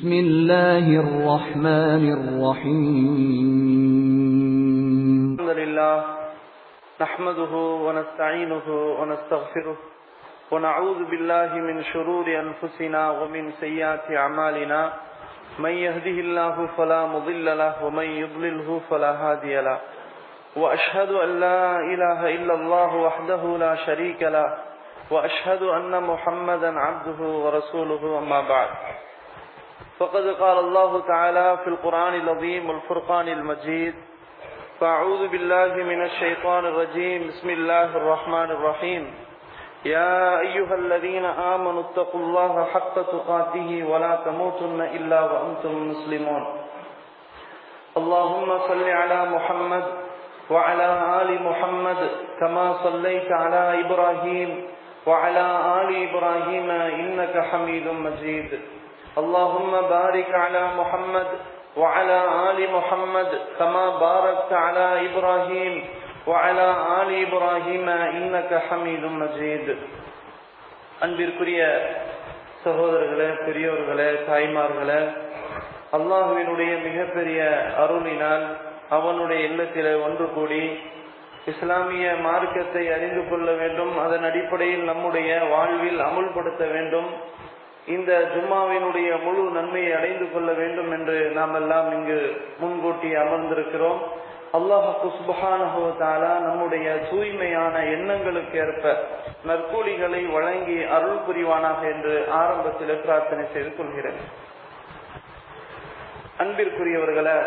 بسم الله الرحمن الرحيم الحمد لله نحمده ونستعينه ونستغفره ونعوذ بالله من شرور أنفسنا ومن سيئات أعمالنا من يهده الله فلا مضل له ومن يضلله فلا هادي له وأشهد أن لا إله إلا الله وحده لا شريك له وأشهد أن محمدا عبده ورسوله أما بعد فقد قال الله تعالى في القرآن العظيم والفرقان المجيد فأعوذ بالله من الشيطان الرجيم بسم الله الرحمن الرحيم يا أيها الذين آمنوا اتقوا الله حق تقاته ولا تموتن إلا وأنتم مسلمون اللهم صل على محمد وعلى آل محمد كما صليت على إبراهيم وعلى آل إبراهيم إنك حميد مجيد اللهم بارك على محمد وعلى آل محمد كما باركت على إبراهيم وعلى آل إبراهيم إنك حميد مجيد அன்பிற்குரிய சகோதரர்களே பெரியோர்களே தாய்மார்களே அல்லாஹுவினுடைய மிகப்பெரிய அருளினால் அவனுடைய இல்லத்திலே ஒன்று கூடி இஸ்லாமிய மார்க்கத்தை அறிந்து கொள்ள வேண்டும் அதன் அடிப்படையில் நம்முடைய வாழ்வில் அமுல்படுத்த வேண்டும் இந்த ஜும்மாவினுடைய முழு நன்மையை அடைந்து கொள்ள வேண்டும் என்று நாம் எல்லாம் இங்கு முன்கூட்டி அமர்ந்திருக்கிறோம் அல்லாஹு சுபஹானஹாலா நம்முடைய தூய்மையான எண்ணங்களுக்கு ஏற்ப நற்கூலிகளை வழங்கி அருள் புரிவானாக என்று ஆரம்பத்தில் பிரார்த்தனை செய்து கொள்கிறேன் அன்பிற்குரியவர்களை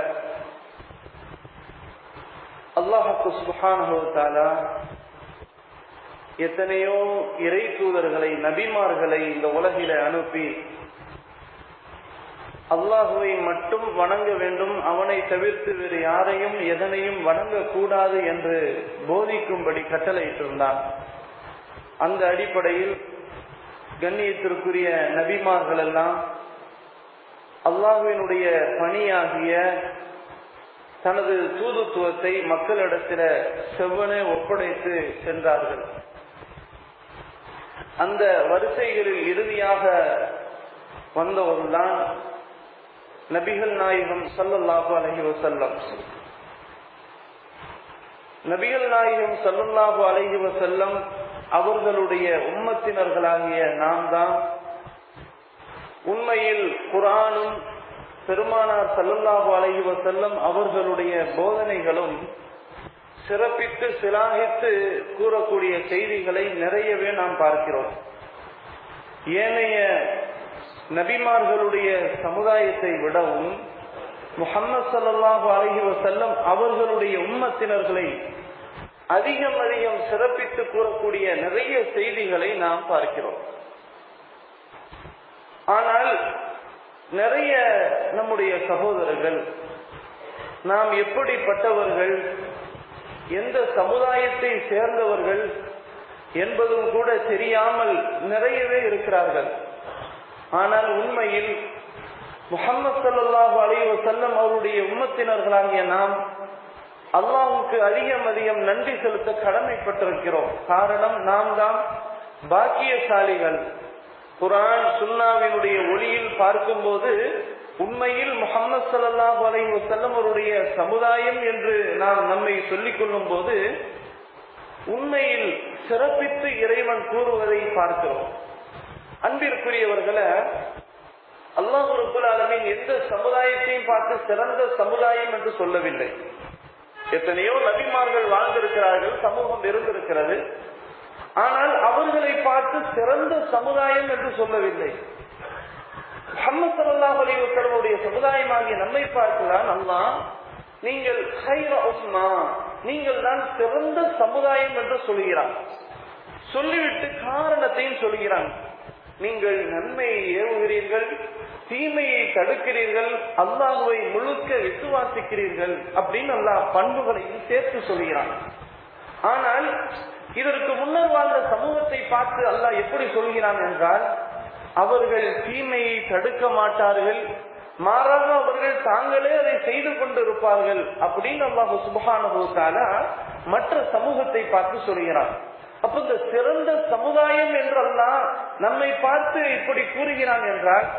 அல்லாஹு சுபஹானஹாலா எத்தனையோ இறை தூதர்களை நபிமார்களை இந்த உலகில அனுப்பி அல்லாஹுவை மட்டும் வணங்க வேண்டும் அவனை தவிர்த்து வேறு யாரையும் எதனையும் வணங்கக்கூடாது என்று போதிக்கும்படி கட்டளையிட்டிருந்தான் அந்த அடிப்படையில் கண்ணியத்திற்குரிய நபிமார்கள் எல்லாம் அல்லாஹுவினுடைய பணியாகிய தனது தூதுத்துவத்தை மக்களிடத்தில செவ்வனே ஒப்படைத்து சென்றார்கள் அந்த வரிசைகளில் இறுதியாக வந்தவர்தான் நபிகள் நாயகம் சல்லல்லாஹு அலஹி வசல்லம் நபிகள் நாயகம் சல்லல்லாஹு அலஹி வசல்லம் அவர்களுடைய உம்மத்தினர்களாகிய நாம் தான் உண்மையில் குரானும் பெருமானார் சல்லல்லாஹு அலஹி வசல்லம் அவர்களுடைய போதனைகளும் சிறப்பித்து சிலாகித்து கூறக்கூடிய செய்திகளை நிறையவே நாம் பார்க்கிறோம் ஏனைய நபிமார்களுடைய சமுதாயத்தை விடவும் முகமது சல்லாஹு அலஹி வசல்லம் அவர்களுடைய உம்மத்தினர்களை அதிகம் அதிகம் சிறப்பித்து கூறக்கூடிய நிறைய செய்திகளை நாம் பார்க்கிறோம் ஆனால் நிறைய நம்முடைய சகோதரர்கள் நாம் எப்படிப்பட்டவர்கள் எந்த சமுதாயத்தை சேர்ந்தவர்கள் என்பதும் கூட தெரியாமல் நிறையவே இருக்கிறார்கள் ஆனால் உண்மையில் முகமது சல்லாஹு அலி வசல்லம் அவருடைய உம்மத்தினர்களாகிய நாம் அல்லாஹுக்கு அதிகம் அதிகம் நன்றி செலுத்த கடமைப்பட்டிருக்கிறோம் காரணம் நாம் தான் பாக்கியசாலிகள் குரான் சுன்னாவினுடைய ஒளியில் பார்க்கும்போது உண்மையில் முகமது சல்லாஹூ அலை வசல்லம் அவருடைய சமுதாயம் என்று நாம் நம்மை சொல்லிக் கொள்ளும் போது உண்மையில் சிறப்பித்து இறைவன் கூறுவதை பார்க்கிறோம் அன்பிற்குரியவர்களை அல்லாஹ் ரபுல் ஆலமின் எந்த சமுதாயத்தையும் பார்த்து சிறந்த சமுதாயம் என்று சொல்லவில்லை எத்தனையோ நபிமார்கள் வாழ்ந்திருக்கிறார்கள் சமூகம் இருந்திருக்கிறது ஆனால் அவர்களை பார்த்து சிறந்த சமுதாயம் என்று சொல்லவில்லை முகமது சல்லா அலி வசலமுடைய சமுதாயமாகிய நம்மை பார்த்துதான் அல்லா நீங்கள் உம்மா நீங்கள் தான் சிறந்த சமுதாயம் என்று சொல்கிறான் சொல்லிவிட்டு காரணத்தையும் சொல்கிறான் நீங்கள் நன்மையை ஏவுகிறீர்கள் தீமையை தடுக்கிறீர்கள் அல்லாஹுவை முழுக்க விசுவாசிக்கிறீர்கள் அப்படின்னு அல்லாஹ் பண்புகளையும் சேர்த்து சொல்கிறான் ஆனால் இதற்கு முன்னர் வாழ்ந்த சமூகத்தை பார்த்து அல்லாஹ் எப்படி சொல்கிறான் என்றால் அவர்கள் தீமையை தடுக்க மாட்டார்கள் மாறாக அவர்கள் தாங்களே அதை செய்து கொண்டு இருப்பார்கள் அப்படின்னு அல்லாஹு சுபகானுபவத்தால மற்ற சமூகத்தை பார்த்து சொல்கிறான் அப்ப இந்த சிறந்த சமுதாயம் என்றெல்லாம் நம்மை பார்த்து இப்படி கூறுகிறான் என்றால்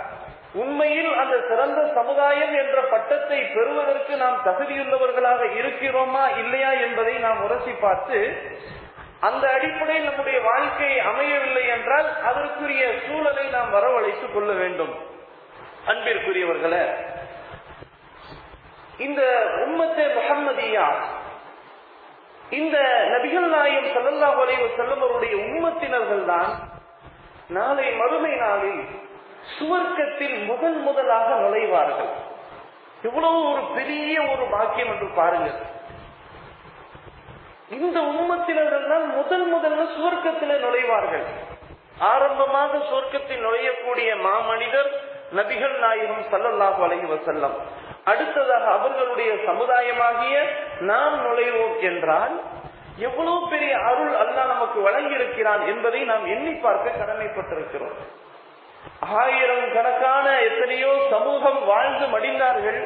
உண்மையில் அந்த சிறந்த சமுதாயம் என்ற பட்டத்தை பெறுவதற்கு நாம் தகுதியுள்ளவர்களாக இருக்கிறோமா இல்லையா என்பதை நாம் உரசி பார்த்து அந்த அடிப்படையில் நம்முடைய வாழ்க்கை அமையவில்லை என்றால் அதற்குரிய சூழலை நாம் வரவழைத்துக் கொள்ள வேண்டும் அன்பிற்குரியவர்களே இந்த உம்மத்தே முகம்மதியா இந்த நபிகள் நாயம் சல்லல்லா வலைவு செல்லவருடைய உம்மத்தினர்கள் தான் நாளை மறுமை நாளில் சுவர்க்கத்தில் முதல் முதலாக நுழைவார்கள் எவ்வளவு ஒரு பெரிய ஒரு பாக்கியம் என்று பாருங்கள் இந்த உம்மத்தினர்கள் தான் முதல் முதல்ல சுவர்க்கத்தில் நுழைவார்கள் ஆரம்பமாக சுவர்க்கத்தில் நுழையக்கூடிய மாமனிதர் நபிகள் நாயகம் சல்லல்லாஹு அலைஹி வசல்லம் அடுத்ததாக அவர்களுடைய சமுதாயமாகிய நாம் நுழைவோம் என்றால் எவ்வளவு பெரிய அருள் அல்லாஹ் நமக்கு வழங்கியிருக்கிறான் என்பதை நாம் எண்ணி பார்க்க கடமைப்பட்டிருக்கிறோம் ஆயிரம் கணக்கான எத்தனையோ சமூகம் வாழ்ந்து மடிந்தார்கள்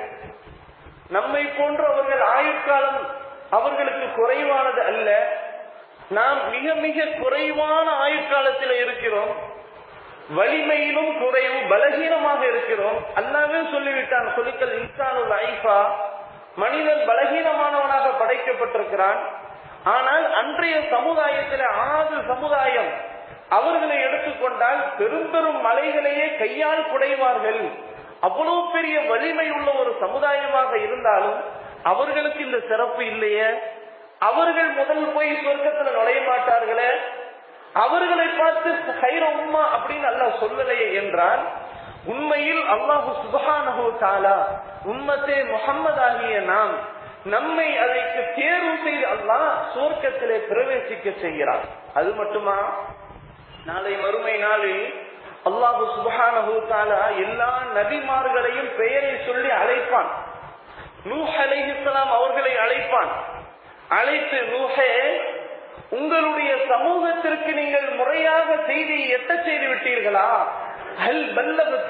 நம்மை போன்று அவர்கள் ஆயுட்காலம் அவர்களுக்கு குறைவானது அல்ல நாம் மிக மிக குறைவான ஆயுட்காலத்தில் இருக்கிறோம் வலிமையிலும் குறைவு பலகீனமாக இருக்கிறோம் அல்லாவே சொல்லிவிட்டான் சொலுக்கள் இன்சானுல் ஐஃபா மனிதன் பலகீனமானவனாக படைக்கப்பட்டிருக்கிறான் ஆனால் அன்றைய சமுதாயத்தில் ஆறு சமுதாயம் அவர்களை எடுத்துக்கொண்டால் பெரும் பெரும் மலைகளையே கையால் குடைவார்கள் அவ்வளவு பெரிய வலிமை உள்ள ஒரு சமுதாயமாக இருந்தாலும் அவர்களுக்கு இந்த சிறப்பு இல்லையே அவர்கள் முதல் போய் சொர்க்கத்துல நுழைய மாட்டார்களே அவர்களை பார்த்து ஹைர உம்மா அப்படின்னு அல்ல சொல்லலையே என்றால் உண்மையில் அல்லாஹு சுபஹானஹு தாலா உம்மத்தே முகம்மது ஆகிய நாம் நம்மை அதற்கு தேர்வு செய்து அல்லாஹ் சுவர்க்கத்திலே பிரவேசிக்க செய்கிறார் அது மட்டுமா நாளை மறுமை நாளில் அல்லாஹு சுபஹானஹு தாலா எல்லா நபிமார்களையும் பெயரை சொல்லி அழைப்பான் நூஹ் அலைஹிஸ்லாம் அவர்களை அழைப்பான் அழைத்து நூஹே உங்களுடைய சமூகத்திற்கு நீங்கள் முறையாக செய்தியை எட்ட செய்து விட்டீர்களா அல் பல்லபத்த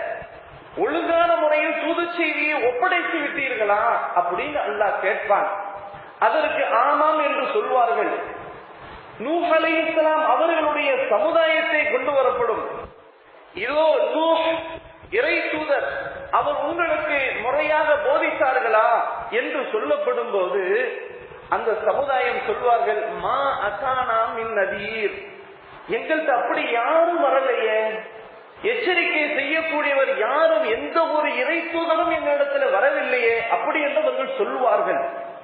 ஒழுங்கான முறையில் தூது செய்தியை ஒப்படைத்து விட்டீர்களா அப்படின்னு அல்லாஹ் கேட்பான் அதற்கு ஆமாம் என்று சொல்வார்கள் நூஹ் அலைஹிஸ்லாம் அவர்களுடைய சமுதாயத்தை கொண்டு வரப்படும் இதோ நூஹ் இறை தூதர் அவர் உங்களுக்கு முறையாக போதித்தார்களா என்று சொல்லப்படும் போது அந்த சமுதாயம் சொல்வார்கள் மா அசானாம் இன் நதீர் எங்கள்கிட்ட அப்படி யாரும் வரலையே எச்சரிக்கை செய்யக்கூடியவர் யாரும் எந்த ஒரு இறை தூதரும் எங்களிடத்துல வரவில்லையே அப்படி என்று அவர்கள் சொல்லுவார்கள்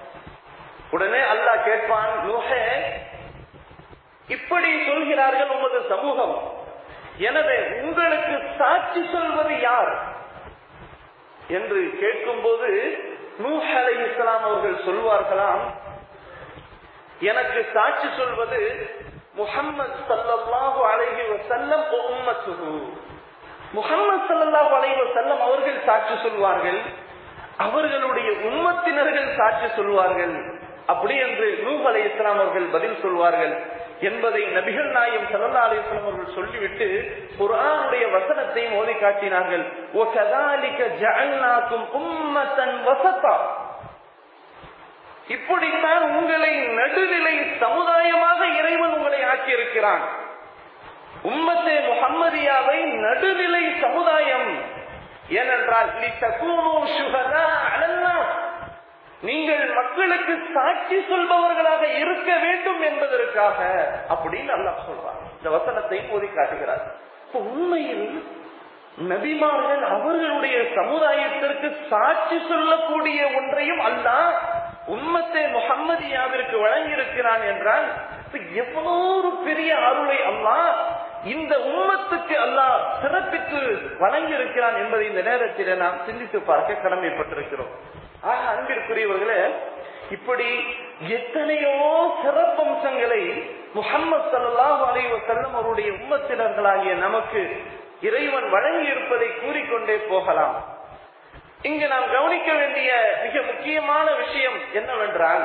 உடனே அல்லாஹ் கேட்பான் நூஹே இப்படி சொல்கிறார்கள் உமது சமூகம் எனவே உங்களுக்கு சாட்சி சொல்வது யார் என்று கேட்கும்போது நூஹ் அலை இஸ்லாம் அவர்கள் சொல்வார்களாம் எனக்கு சாட்சி சொல்வது முகம்மது சல்லல்லாஹு அலைஹி வஸல்லம் உம்மத்துஹு முகம்மது சல்லல்லாஹு அலைஹி வஸல்லம் அவர்கள் சாட்சி சொல்வார்கள் அவர்களுடைய உம்மத்தினர்கள் சாட்சி சொல்வார்கள் அப்படி என்று நூஹ் அலை இஸ்லாம் அவர்கள் பதில் சொல்வார்கள் என்பதை நபிகள் நாயம் சல்லா அலிஸ்லாம் அவர்கள் சொல்லிவிட்டு குர்ஆனுடைய வசனத்தை மோதி காட்டினார்கள் ஓ கதாலிக்க ஜஅல்நாக்கும் உம்மத்தன் வசத்தா இப்படித்தான் உங்களை நடுநிலை சமுதாயமாக இறைவன் உங்களை ஆக்கியிருக்கிறான் உம்மத்தே முகம்மதியாவை நடுநிலை சமுதாயம் ஏனென்றால் நீங்கள் மக்களுக்கு சாட்சி சொல்பவர்களாக இருக்க வேண்டும் என்பதற்காக அப்படின்னு அல்லாஹ் சொல்றார் இந்த வசனத்தை போதி காட்டுகிறார் இப்ப உண்மையில் நபிமார்கள் அவர்களுடைய சமுதாயத்திற்கு சாட்சி சொல்லக்கூடிய ஒன்றையும் அல்லாஹ் உம்மத்தை முகம்மதியாவிற்கு வழங்கியிருக்கிறான் என்றால் எவ்வளோ ஒரு பெரிய அருளை அல்லாஹ் இந்த உம்மத்துக்கு அல்லாஹ் சிறப்பித்து வழங்கியிருக்கிறான் என்பதை இந்த நேரத்தில் நாம் சிந்தித்து பார்க்க கடமைப்பட்டிருக்கிறோம் ஆக அன்பிற்குரியவர்களே இப்படி எத்தனையோ சிறப்பம்சங்களை முகம்மது சல்லாஹ் அலைவ செல்லம் அவருடைய உம்மத்தினர்களாகிய நமக்கு இறைவன் வழங்கி இருப்பதை கூறிக்கொண்டே போகலாம் இங்கு நாம் கவனிக்க வேண்டிய மிக முக்கியமான விஷயம் என்னவென்றால்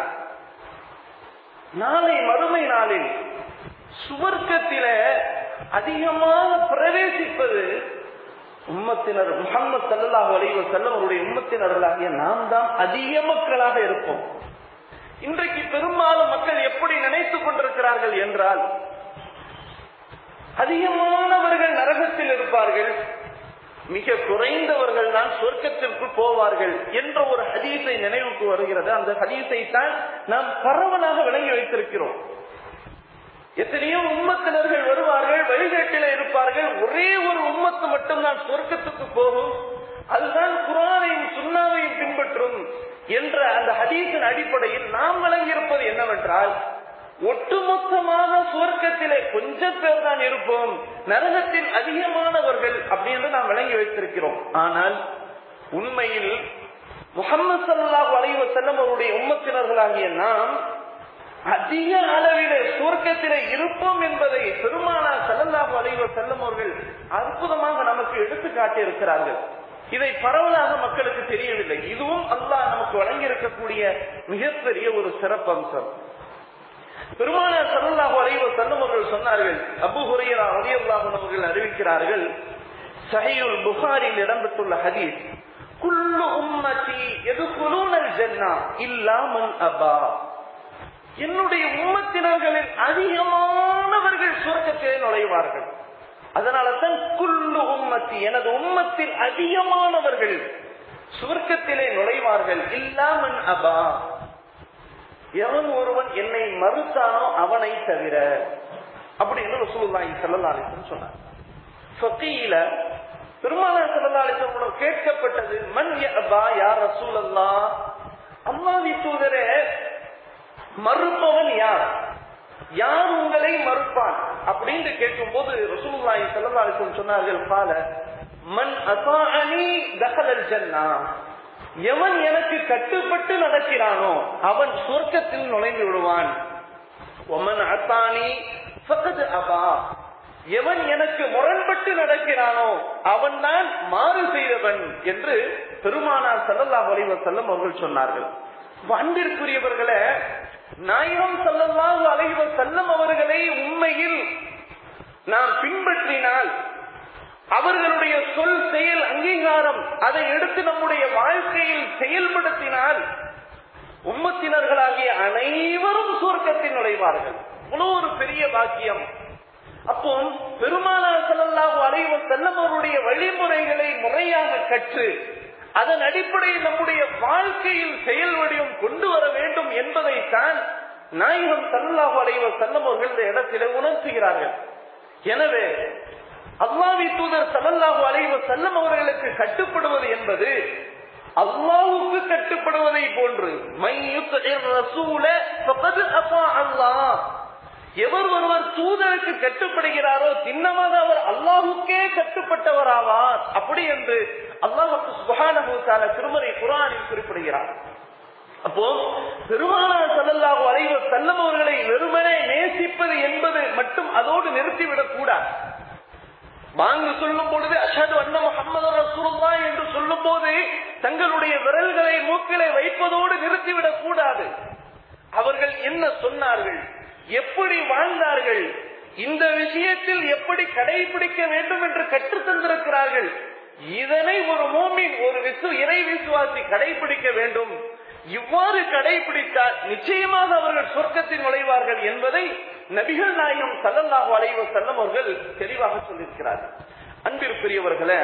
நாளை மறுமை நாளில் சுவர்க்கத்தில அதிகமாக பிரவேசிப்பது உம்மத்தினர் முகமது சல்லாஹ் அலைவ செல்லம் அவருடைய உம்மத்தினர்களாகிய நாம் தான் அதிக மக்களாக இருப்போம் இன்றைக்கு பெரும்பாலும் மக்கள் எப்படி நினைத்துக் கொண்டிருக்கிறார்கள் என்றால் அதிகமானவர்கள் நரகத்தில் இருப்பார்கள் மிக குறைந்தவர்கள் தான் சொர்க்கத்திற்கு போவார்கள் என்ற ஒரு ஹதீஸை நினைவுக்கு வருகிறது அந்த ஹதீஸை தான் நாம் பரவலாக விளங்கி வைத்திருக்கிறோம் எத்தனையோ உம்மத்தினர்கள் வருவார்கள் வழிகாட்டில இருப்பார்கள் ஒரே ஒரு உம்மத்து மட்டும்தான் சொர்க்கத்துக்கு போகும் அதுதான் குரானையும் சுண்ணாவையும் பின்பற்றும் என்ற அந்த ஹதீஸின் அடிப்படையில் நாம் விளங்கியிருப்பது என்னவென்றால் ஒட்டுமொத்தமாக சுவர்க்கத்திலே கொஞ்சம் பேர் தான் இருப்போம் நரகத்தில் அதிகமானவர்கள் அப்படின்னு நாம் விளங்கி வைத்திருக்கிறோம் ஆனால் உண்மையில் முகமது சல்லாஹ் அலைவ செல்லம் அவருடைய உம்மத்தினர்களாகிய நாம் அதிக அளவிலே சுவர்க்கத்திலே இருப்போம் என்பதை பெருமானா சல்லல்லாஹு அலைவ செல்லம் அவர்கள் அற்புதமாக நமக்கு எடுத்து காட்டியிருக்கிறார்கள் இதை பரவலாக மக்களுக்கு தெரியவில்லை இதுவும் அல்லாஹ் நமக்கு வழங்கி இருக்கக்கூடிய மிகப்பெரிய ஒரு சிறப்பம்சம் பெருமானார் சல்லாஹு அலைவ செல்லம் அவர்கள் சொன்னார்கள் அபு ஹுரையரா அலியல்லாஹு அவர்கள் அறிவிக்கிறார்கள் சஹீல் புகாரில் இடம்பெற்றுள்ள ஹதீஸ் குல்லு உம்மதி எதுகுலூனல் ஜன்னா இல்லாமன் அபா என்னுடைய உம்மத்தினர்களில் அதிகமானவர்கள் சுவர்க்கத்திலே நுழைவார்கள் அதனால தான் குல்லு உம்மத்தி எனது உம்மத்தில் அதிகமானவர்கள் சுவர்க்கத்திலே நுழைவார்கள் இல்லாமன் அபா எவன் ஒருவன் என்னை மறுத்தானோ அவனை தவிர அப்படின்னு ரசூலுல்லாஹி ஸல்லல்லாஹு அலைஹி வஸல்லம் சொன்னார் ஃபகீல பெருமானார் ஸல்லல்லாஹு அலைஹி வஸல்லம் கேட்கப்பட்டது மன் யஅபா யா ரசூலல்லாஹ் அல்லாஹ்வின் தூதரே மறுப்பவன் யார் யார் உங்களை மறுப்பான் அப்படின்னு கேட்கும் போது ரசூலுல்லாஹி ஸல்லல்லாஹு அலைஹி வஸல்லம் சொன்னார்கள் கால மன் அசாஅனி தகலல் ஜன்னா எவன் எனக்கு கட்டுப்பட்டு நடக்கிறானோ அவன் சொர்க்கத்தில் நுழைந்து விடுவான் ஒமன் அத்தானி ஃபகத் அபா எவன் எனக்கு முரண்பட்டு நடக்கிறானோ அவன் தான் மாறு செய்தவன் என்று பெருமானார் சல்லல்லாஹு அலைஹி வஸல்லம் அவர்கள் சொன்னார்கள் அன்பிற்குரியவர்களே நாயகம் சல்லல்லாஹு அலைஹி வஸல்லம் அவர்களை உண்மையில் நாம் பின்பற்றினால் அவர்களுடைய சொல் செயல் அங்கீகாரம் அதை எடுத்து நம்முடைய வாழ்க்கையில் செயல்படுத்தினால் உம்மத்தினர்களாகிய அனைவரும் சுவர்க்கத்தில் நுழைவார்கள் இவ்வளவு ஒரு பெரிய பாக்கியம் அப்போ பெருமானார் செல்லல்லாஹு அலைவ செல்லம் அவருடைய வழிமுறைகளை முறையாக கற்று அதன் அடிப்படையில் நம்முடைய வாழ்க்கையில் செயல் வடிவம் கொண்டு வர வேண்டும் என்பதைத்தான் நாயகம் சல்லாஹு அலைவ செல்லம் அவர்கள் இந்த இடத்திலே உணர்த்துகிறார்கள் எனவே அல்லாவி தூதர் சல்லல்லாஹு அலைவ செல்லம் அவர்களுக்கு கட்டுப்படுவது என்பது அல்லாவுக்கு கட்டுப்படுவதை போன்று அல்லாஹ் எவர் ஒருவர் தூதருக்கு கட்டுப்படுகிறாரோ சின்னமாக அவர் அல்லாஹுக்கே கட்டுப்பட்டவராவார் அப்படி என்று அல்லாஹுக்கு சுகானபூசான திருமறை குரானில் குறிப்பிடுகிறார் அப்போ பெருமானார் சல்லல்லாஹு அலைவ செல்லம் அவர்களை வெறுமனே நேசிப்பது என்பது மட்டும் அதோடு நிறுத்திவிடக் கூடாது வாங்கு சொல்லும் பொழுது அஷது அண்ண முகமது ரசூலுல்லா என்று சொல்லும் போது தங்களுடைய விரல்களை மூக்கிலே வைப்பதோடு நிறுத்திவிடக் கூடாது அவர்கள் என்ன சொன்னார்கள் எப்படி வாழ்ந்தார்கள் இந்த விஷயத்தில் எப்படி கடைபிடிக்க வேண்டும் என்று கற்றுத் தந்திருக்கிறார்கள் இதனை ஒரு மூமின் ஒரு விசு இறை விசுவாசி கடைபிடிக்க வேண்டும் இவ்வாறு கடைபிடித்தால் நிச்சயமாக அவர்கள் சொர்க்கத்தில் நுழைவார்கள் என்பதை நபிகள் நாயகம் சல்லல்லாஹு அலைவ செல்லம் அவர்கள் தெளிவாக சொல்லியிருக்கிறார்கள் அன்பிற்குரியவர்களே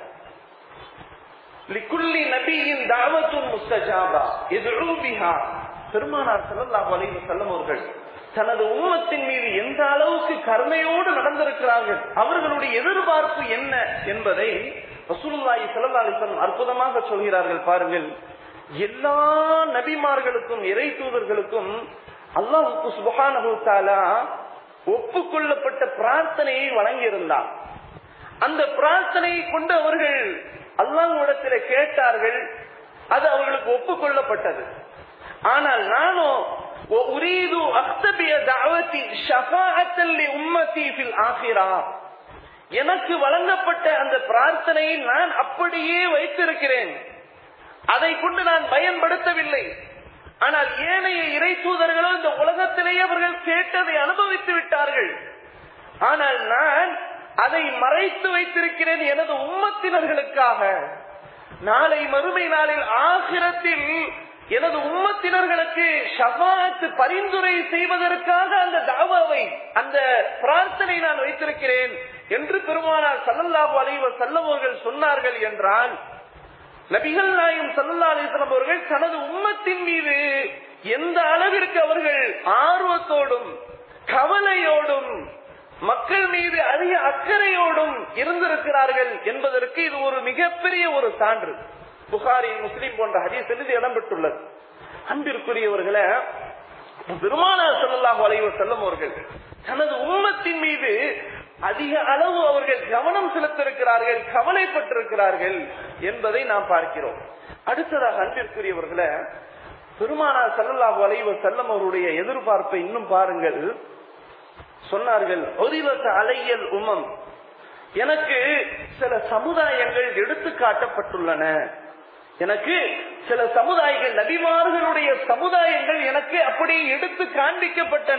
லிக்குல்லி நபியின் தாவத்தும் முஸ்தஜாபா எதிர்பிஹா பெருமானார் சல்லல்லாஹு அலைவ செல்லம் அவர்கள் தனது உம்மத்தின் மீது எந்த அளவுக்கு கருணையோடு நடந்திருக்கிறார்கள் அவர்களுடைய எதிர்பார்ப்பு என்ன என்பதை ரசூலுல்லாஹி ஸல்லல்லாஹு அலைஹி வஸல்லம் அற்புதமாக சொல்கிறார்கள் பாருங்கள் எல்லா நபிமார்களுக்கும் இறை தூதர்களுக்கும் அல்லாஹுக்கு சுபஹானஹு தஆலா ஒப்புக்கொள்ளப்பட்ட பிரார்த்தனையை வழங்கியிருந்தார் அந்த பிரார்த்தனையை கொண்டு அவர்கள் அல்லாஹ்விடத்திலே கேட்டார்கள் அது அவர்களுக்கு ஒப்புக்கொள்ளப்பட்டது ஆனால் நானும் أريد أختبئ دعوتي شفاعة لأمتي في الآخرة எனக்கு வழங்கப்பட்ட அந்த பிரார்த்தனையை நான் அப்படியே வைத்திருக்கிறேன் அதை கொண்டு நான் பயன்படுத்தவில்லை ஆனால் ஏனைய இறை தூதர்களோ இந்த உலகத்திலேயே அவர்கள் கேட்டதை அனுபவித்து விட்டார்கள் ஆனால் நான் அதை மறைத்து வைத்திருக்கிறேன் எனது உம்மத்தினர்களுக்காக நாளை மறுமை நாளில் ஆகிரத்தில் எனது உம்மத்தினர்களுக்கு ஷபாத்து பரிந்துரை செய்வதற்காக அந்த தாவாவை அந்த பிரார்த்தனை நான் வைத்திருக்கிறேன் என்று பெருமானார் சல்லல்லாஹு அலைஹி வஸல்லம் அவர்கள் சொன்னார்கள் என்றால் நபிகள் நாயும் சல்லல்லா அலிஸ்லாம் அவர்கள் தனது உம்மத்தின் மீது எந்த அளவிற்கு அவர்கள் ஆர்வத்தோடும் கவலையோடும் மக்கள் மீது அதிக அக்கறையோடும் இருந்திருக்கிறார்கள் என்பதற்கு இது ஒரு மிகப்பெரிய ஒரு சான்று புகாரி முஸ்லிம் போன்ற ஹதீஸில் இது இடம்பெற்றுள்ளது அன்பிற்குரியவர்களே பெருமானார் ஸல்லல்லாஹு அலைஹி வஸல்லம் அவர்கள் தனது உம்மத்தின் மீது அதிக அளவு அவர்கள் கவனம் செலுத்திருக்கிறார்கள் கவலைப்பட்டிருக்கிறார்கள் என்பதை நாம் பார்க்கிறோம் அடுத்ததாக அன்பிற்குரியவர்களே பெருமானார் ஸல்லல்லாஹு அலைஹி வஸல்லம் அவருடைய எதிர்பார்ப்பை இன்னும் பாருங்கள் சொன்னார்கள் ஒரிவச அலையல் உமம் எனக்கு சில சமுதாயங்கள் எடுத்து காட்டப்பட்டுள்ளன எனக்கு சில சமுதாயங்கள் நபிமார்களுடைய சமுதாயங்கள் எனக்கு அப்படி எடுத்து காண்பிக்கப்பட்டன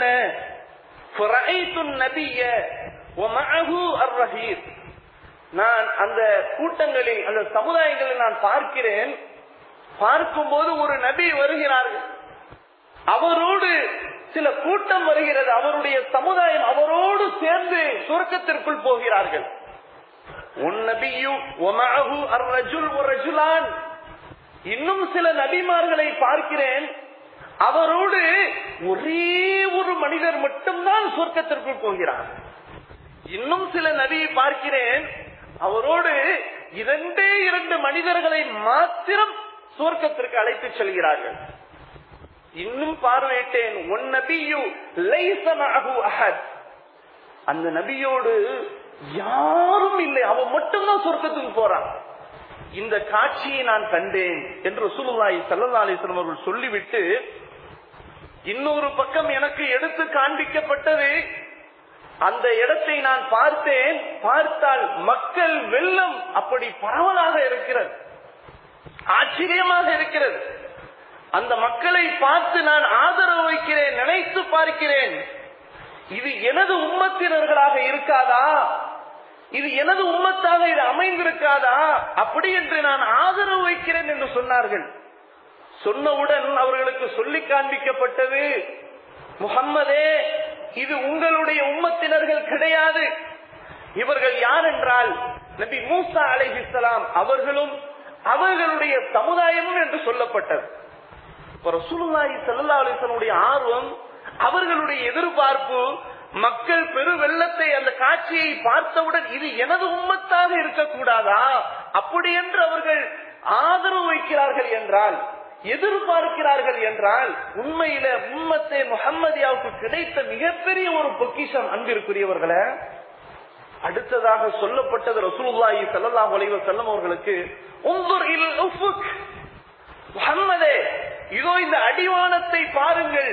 فرأيت النبي ومعه الرهيب நான் அந்த கூட்டங்களில் அந்த சமுதாயங்களில் நான் பார்க்கிறேன் பார்க்கும்போது ஒரு நபி வருகிறார்கள் அவரோடு சில கூட்டம் வருகிறது அவருடைய சமுதாயம் அவரோடு சேர்ந்து சுருக்கத்திற்குள் போகிறார்கள் உன் நபியு ஒமஅஹு அர்ரஜுல் ஒரஜுலான் இன்னும் சில நபிமார்களை பார்க்கிறேன் அவரோடு ஒரே ஒரு மனிதர் மட்டும்தான் சொர்க்கத்திற்குள் போகிறார் இன்னும் சில நபியை பார்க்கிறேன் அவரோடு இரண்டே இரண்டு மனிதர்களை மாத்திரம் சொர்க்கத்திற்கு அழைத்துச் செல்கிறார்கள் இன்னும் பார்வையிட்டேன் உன் நபியு லைசமஹு அஹத் அந்த நபியோடு யாரும் இல்லை அவன் மட்டும்தான் சொர்க்கத்துக்கு போறான் இந்த காட்சியை நான் கண்டேன் என்று சுலுவாய் சல்லா அலிஸ்லாம் அவர்கள் சொல்லிவிட்டு இன்னொரு பக்கம் எனக்கு எடுத்து காண்பிக்கப்பட்டது அந்த இடத்தை நான் பார்த்தேன் பார்த்தால் மக்கள் வெள்ளம் அப்படி பரவலாக இருக்கிறது ஆச்சரியமாக இருக்கிறது அந்த மக்களை பார்த்து நான் ஆதரவு வைக்கிறேன் நினைத்து பார்க்கிறேன் இது எனது உம்மத்தினர்களாக இருக்காதா இது எனது உம்மத்தாக இது அமைந்திருக்காதா அப்படி என்று நான் ஆதரவு வைக்கிறேன் என்று சொன்னார்கள் சொன்னவுடன் அவர்களுக்கு சொல்லி காண்பிக்கப்பட்டது முகம்மதே இது உங்களுடைய உம்மத்தினர்கள் கிடையாது இவர்கள் யார் என்றால் நபி மூசா அலைஹிஸ்ஸலாம் அவர்களும் அவர்களுடைய சமுதாயமும் என்று சொல்லப்பட்டது ரசூலுல்லாஹி ஸல்லல்லாஹு அலைஹி வஸல்லுடைய ஆர்வம் அவர்களுடைய எதிர்பார்ப்பு மக்கள் பெரு வெள்ளத்தை அந்த காட்சியை பார்த்தவுடன் இது எனது உம்மத்தாக இருக்கக்கூடாதா அப்படி என்று அவர்கள் ஆதரவு வைக்கிறார்கள் என்றால் எதிர்பார்க்கிறார்கள் என்றால் உண்மையில உம்மத்தை முகம்மதியாவுக்கு கிடைத்த மிகப்பெரிய ஒரு பொக்கிஷம் அன்பிற்குரியவர்களே அடுத்ததாக சொல்லப்பட்டது ரசூலுல்லாஹி ஸல்லல்லாஹு அலைஹி வஸல்லம் அவர்களுக்கு உன்துர் இல் உஃபுக் முஹம்மதே இதோ இந்த அடிவானத்தை பாருங்கள்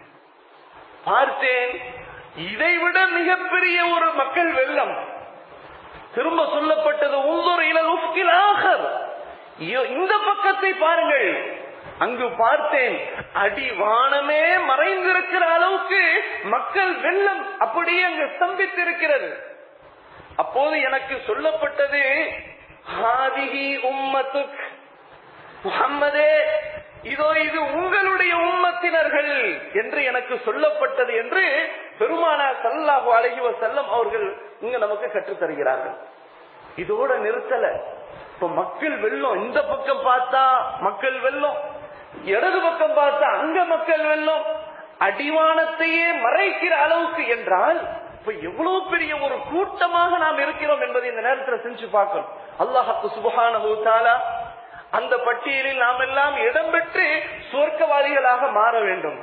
பார்த்தேன் இதைவிட மிகப்பெரிய ஒரு மக்கள் வெள்ளம் திரும்ப சொல்லப்பட்டது உன்துர் இலல் உஃப்கில் ஆகர் இந்த பக்கத்தை பாருங்கள் அங்கு பார்த்தேன் அடிவானமே மறைந்திருக்கிற அளவுக்கு மக்கள் வெள்ளம் அப்படியே அங்கு ஸ்தம்பித்திருக்கிறது அப்போது எனக்கு சொல்லப்பட்டது ஹாதிஹி உம்மத்துக் முகம்மதே இதோ இது உங்களுடைய உம்மத்தினர்கள் என்று எனக்கு சொல்லப்பட்டது என்று பெருமானார் சல்லாஹு அழகி செல்லம் அவர்கள் இங்க நமக்கு கற்றுத் தருகிறார்கள் இதோட நிறுத்தல இப்ப மக்கள் வெள்ளம் இந்த பக்கம் பார்த்தா மக்கள் வெள்ளம் இடது பக்கம் பார்த்தா அங்க மக்கள் வெள்ளம் அடிவானத்தையே மறைக்கிற அளவுக்கு என்றால் இப்ப எவ்வளவு பெரிய ஒரு கூட்டமாக நாம் இருக்கிறோம் என்பதை இந்த நேரத்தில் செஞ்சு பார்க்கணும் அல்லாஹத்து சுபஹான அந்த பட்டியலில் நாம் எல்லாம் இடம்பெற்று சுவர்க்கவாதிகளாக மாற வேண்டும்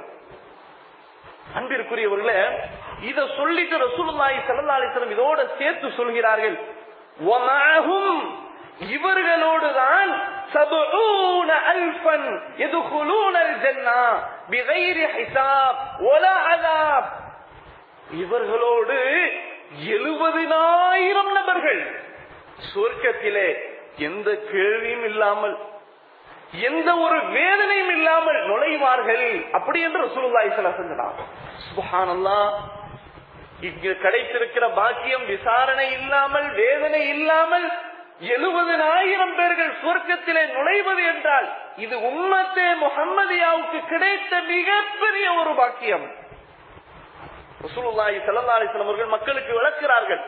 அன்பிற்குரியவர்களே இத சொல்லிட்டு ரசூலுல்லாஹி ஸல்லல்லாஹு அலைஹி வஸல்லம் இதோட சேர்த்து சொல்கிறார்கள் வமாஹும் இவர்களோடுதான் சபூன அல்ஃபன் எதுகுலூனல் ஜன்னா பிகைரி ஹிசாப் வலா அதாப் இவர்களோடு எழுபதினாயிரம் நபர்கள் சொர்க்கத்திலே எந்த கேள்வியும் இல்லாமல் எந்த ஒரு வேதனையும் இல்லாமல் நுழைவார்கள் அப்படி என்று ரசூலுல்லாஹி ஸல்லல்லாஹு அலைஹி வஸல்லம் சுப்ஹானல்லாஹ் இங்கு கிடைத்திருக்கிற பாக்கியம் விசாரணை இல்லாமல் வேதனை இல்லாமல் எழுபதனாயிரம் பேர்கள் சொர்க்கத்திலே நுழைவது என்றால் இது உம்மத்தே முகம்மதியாவுக்கு கிடைத்த மிகப்பெரிய ஒரு பாக்கியம் ரசூலுல்லாஹி ஸல்லல்லாஹு அலைஹி வஸல்லம் அவர்கள் மக்களுக்கு விளக்குகிறார்கள்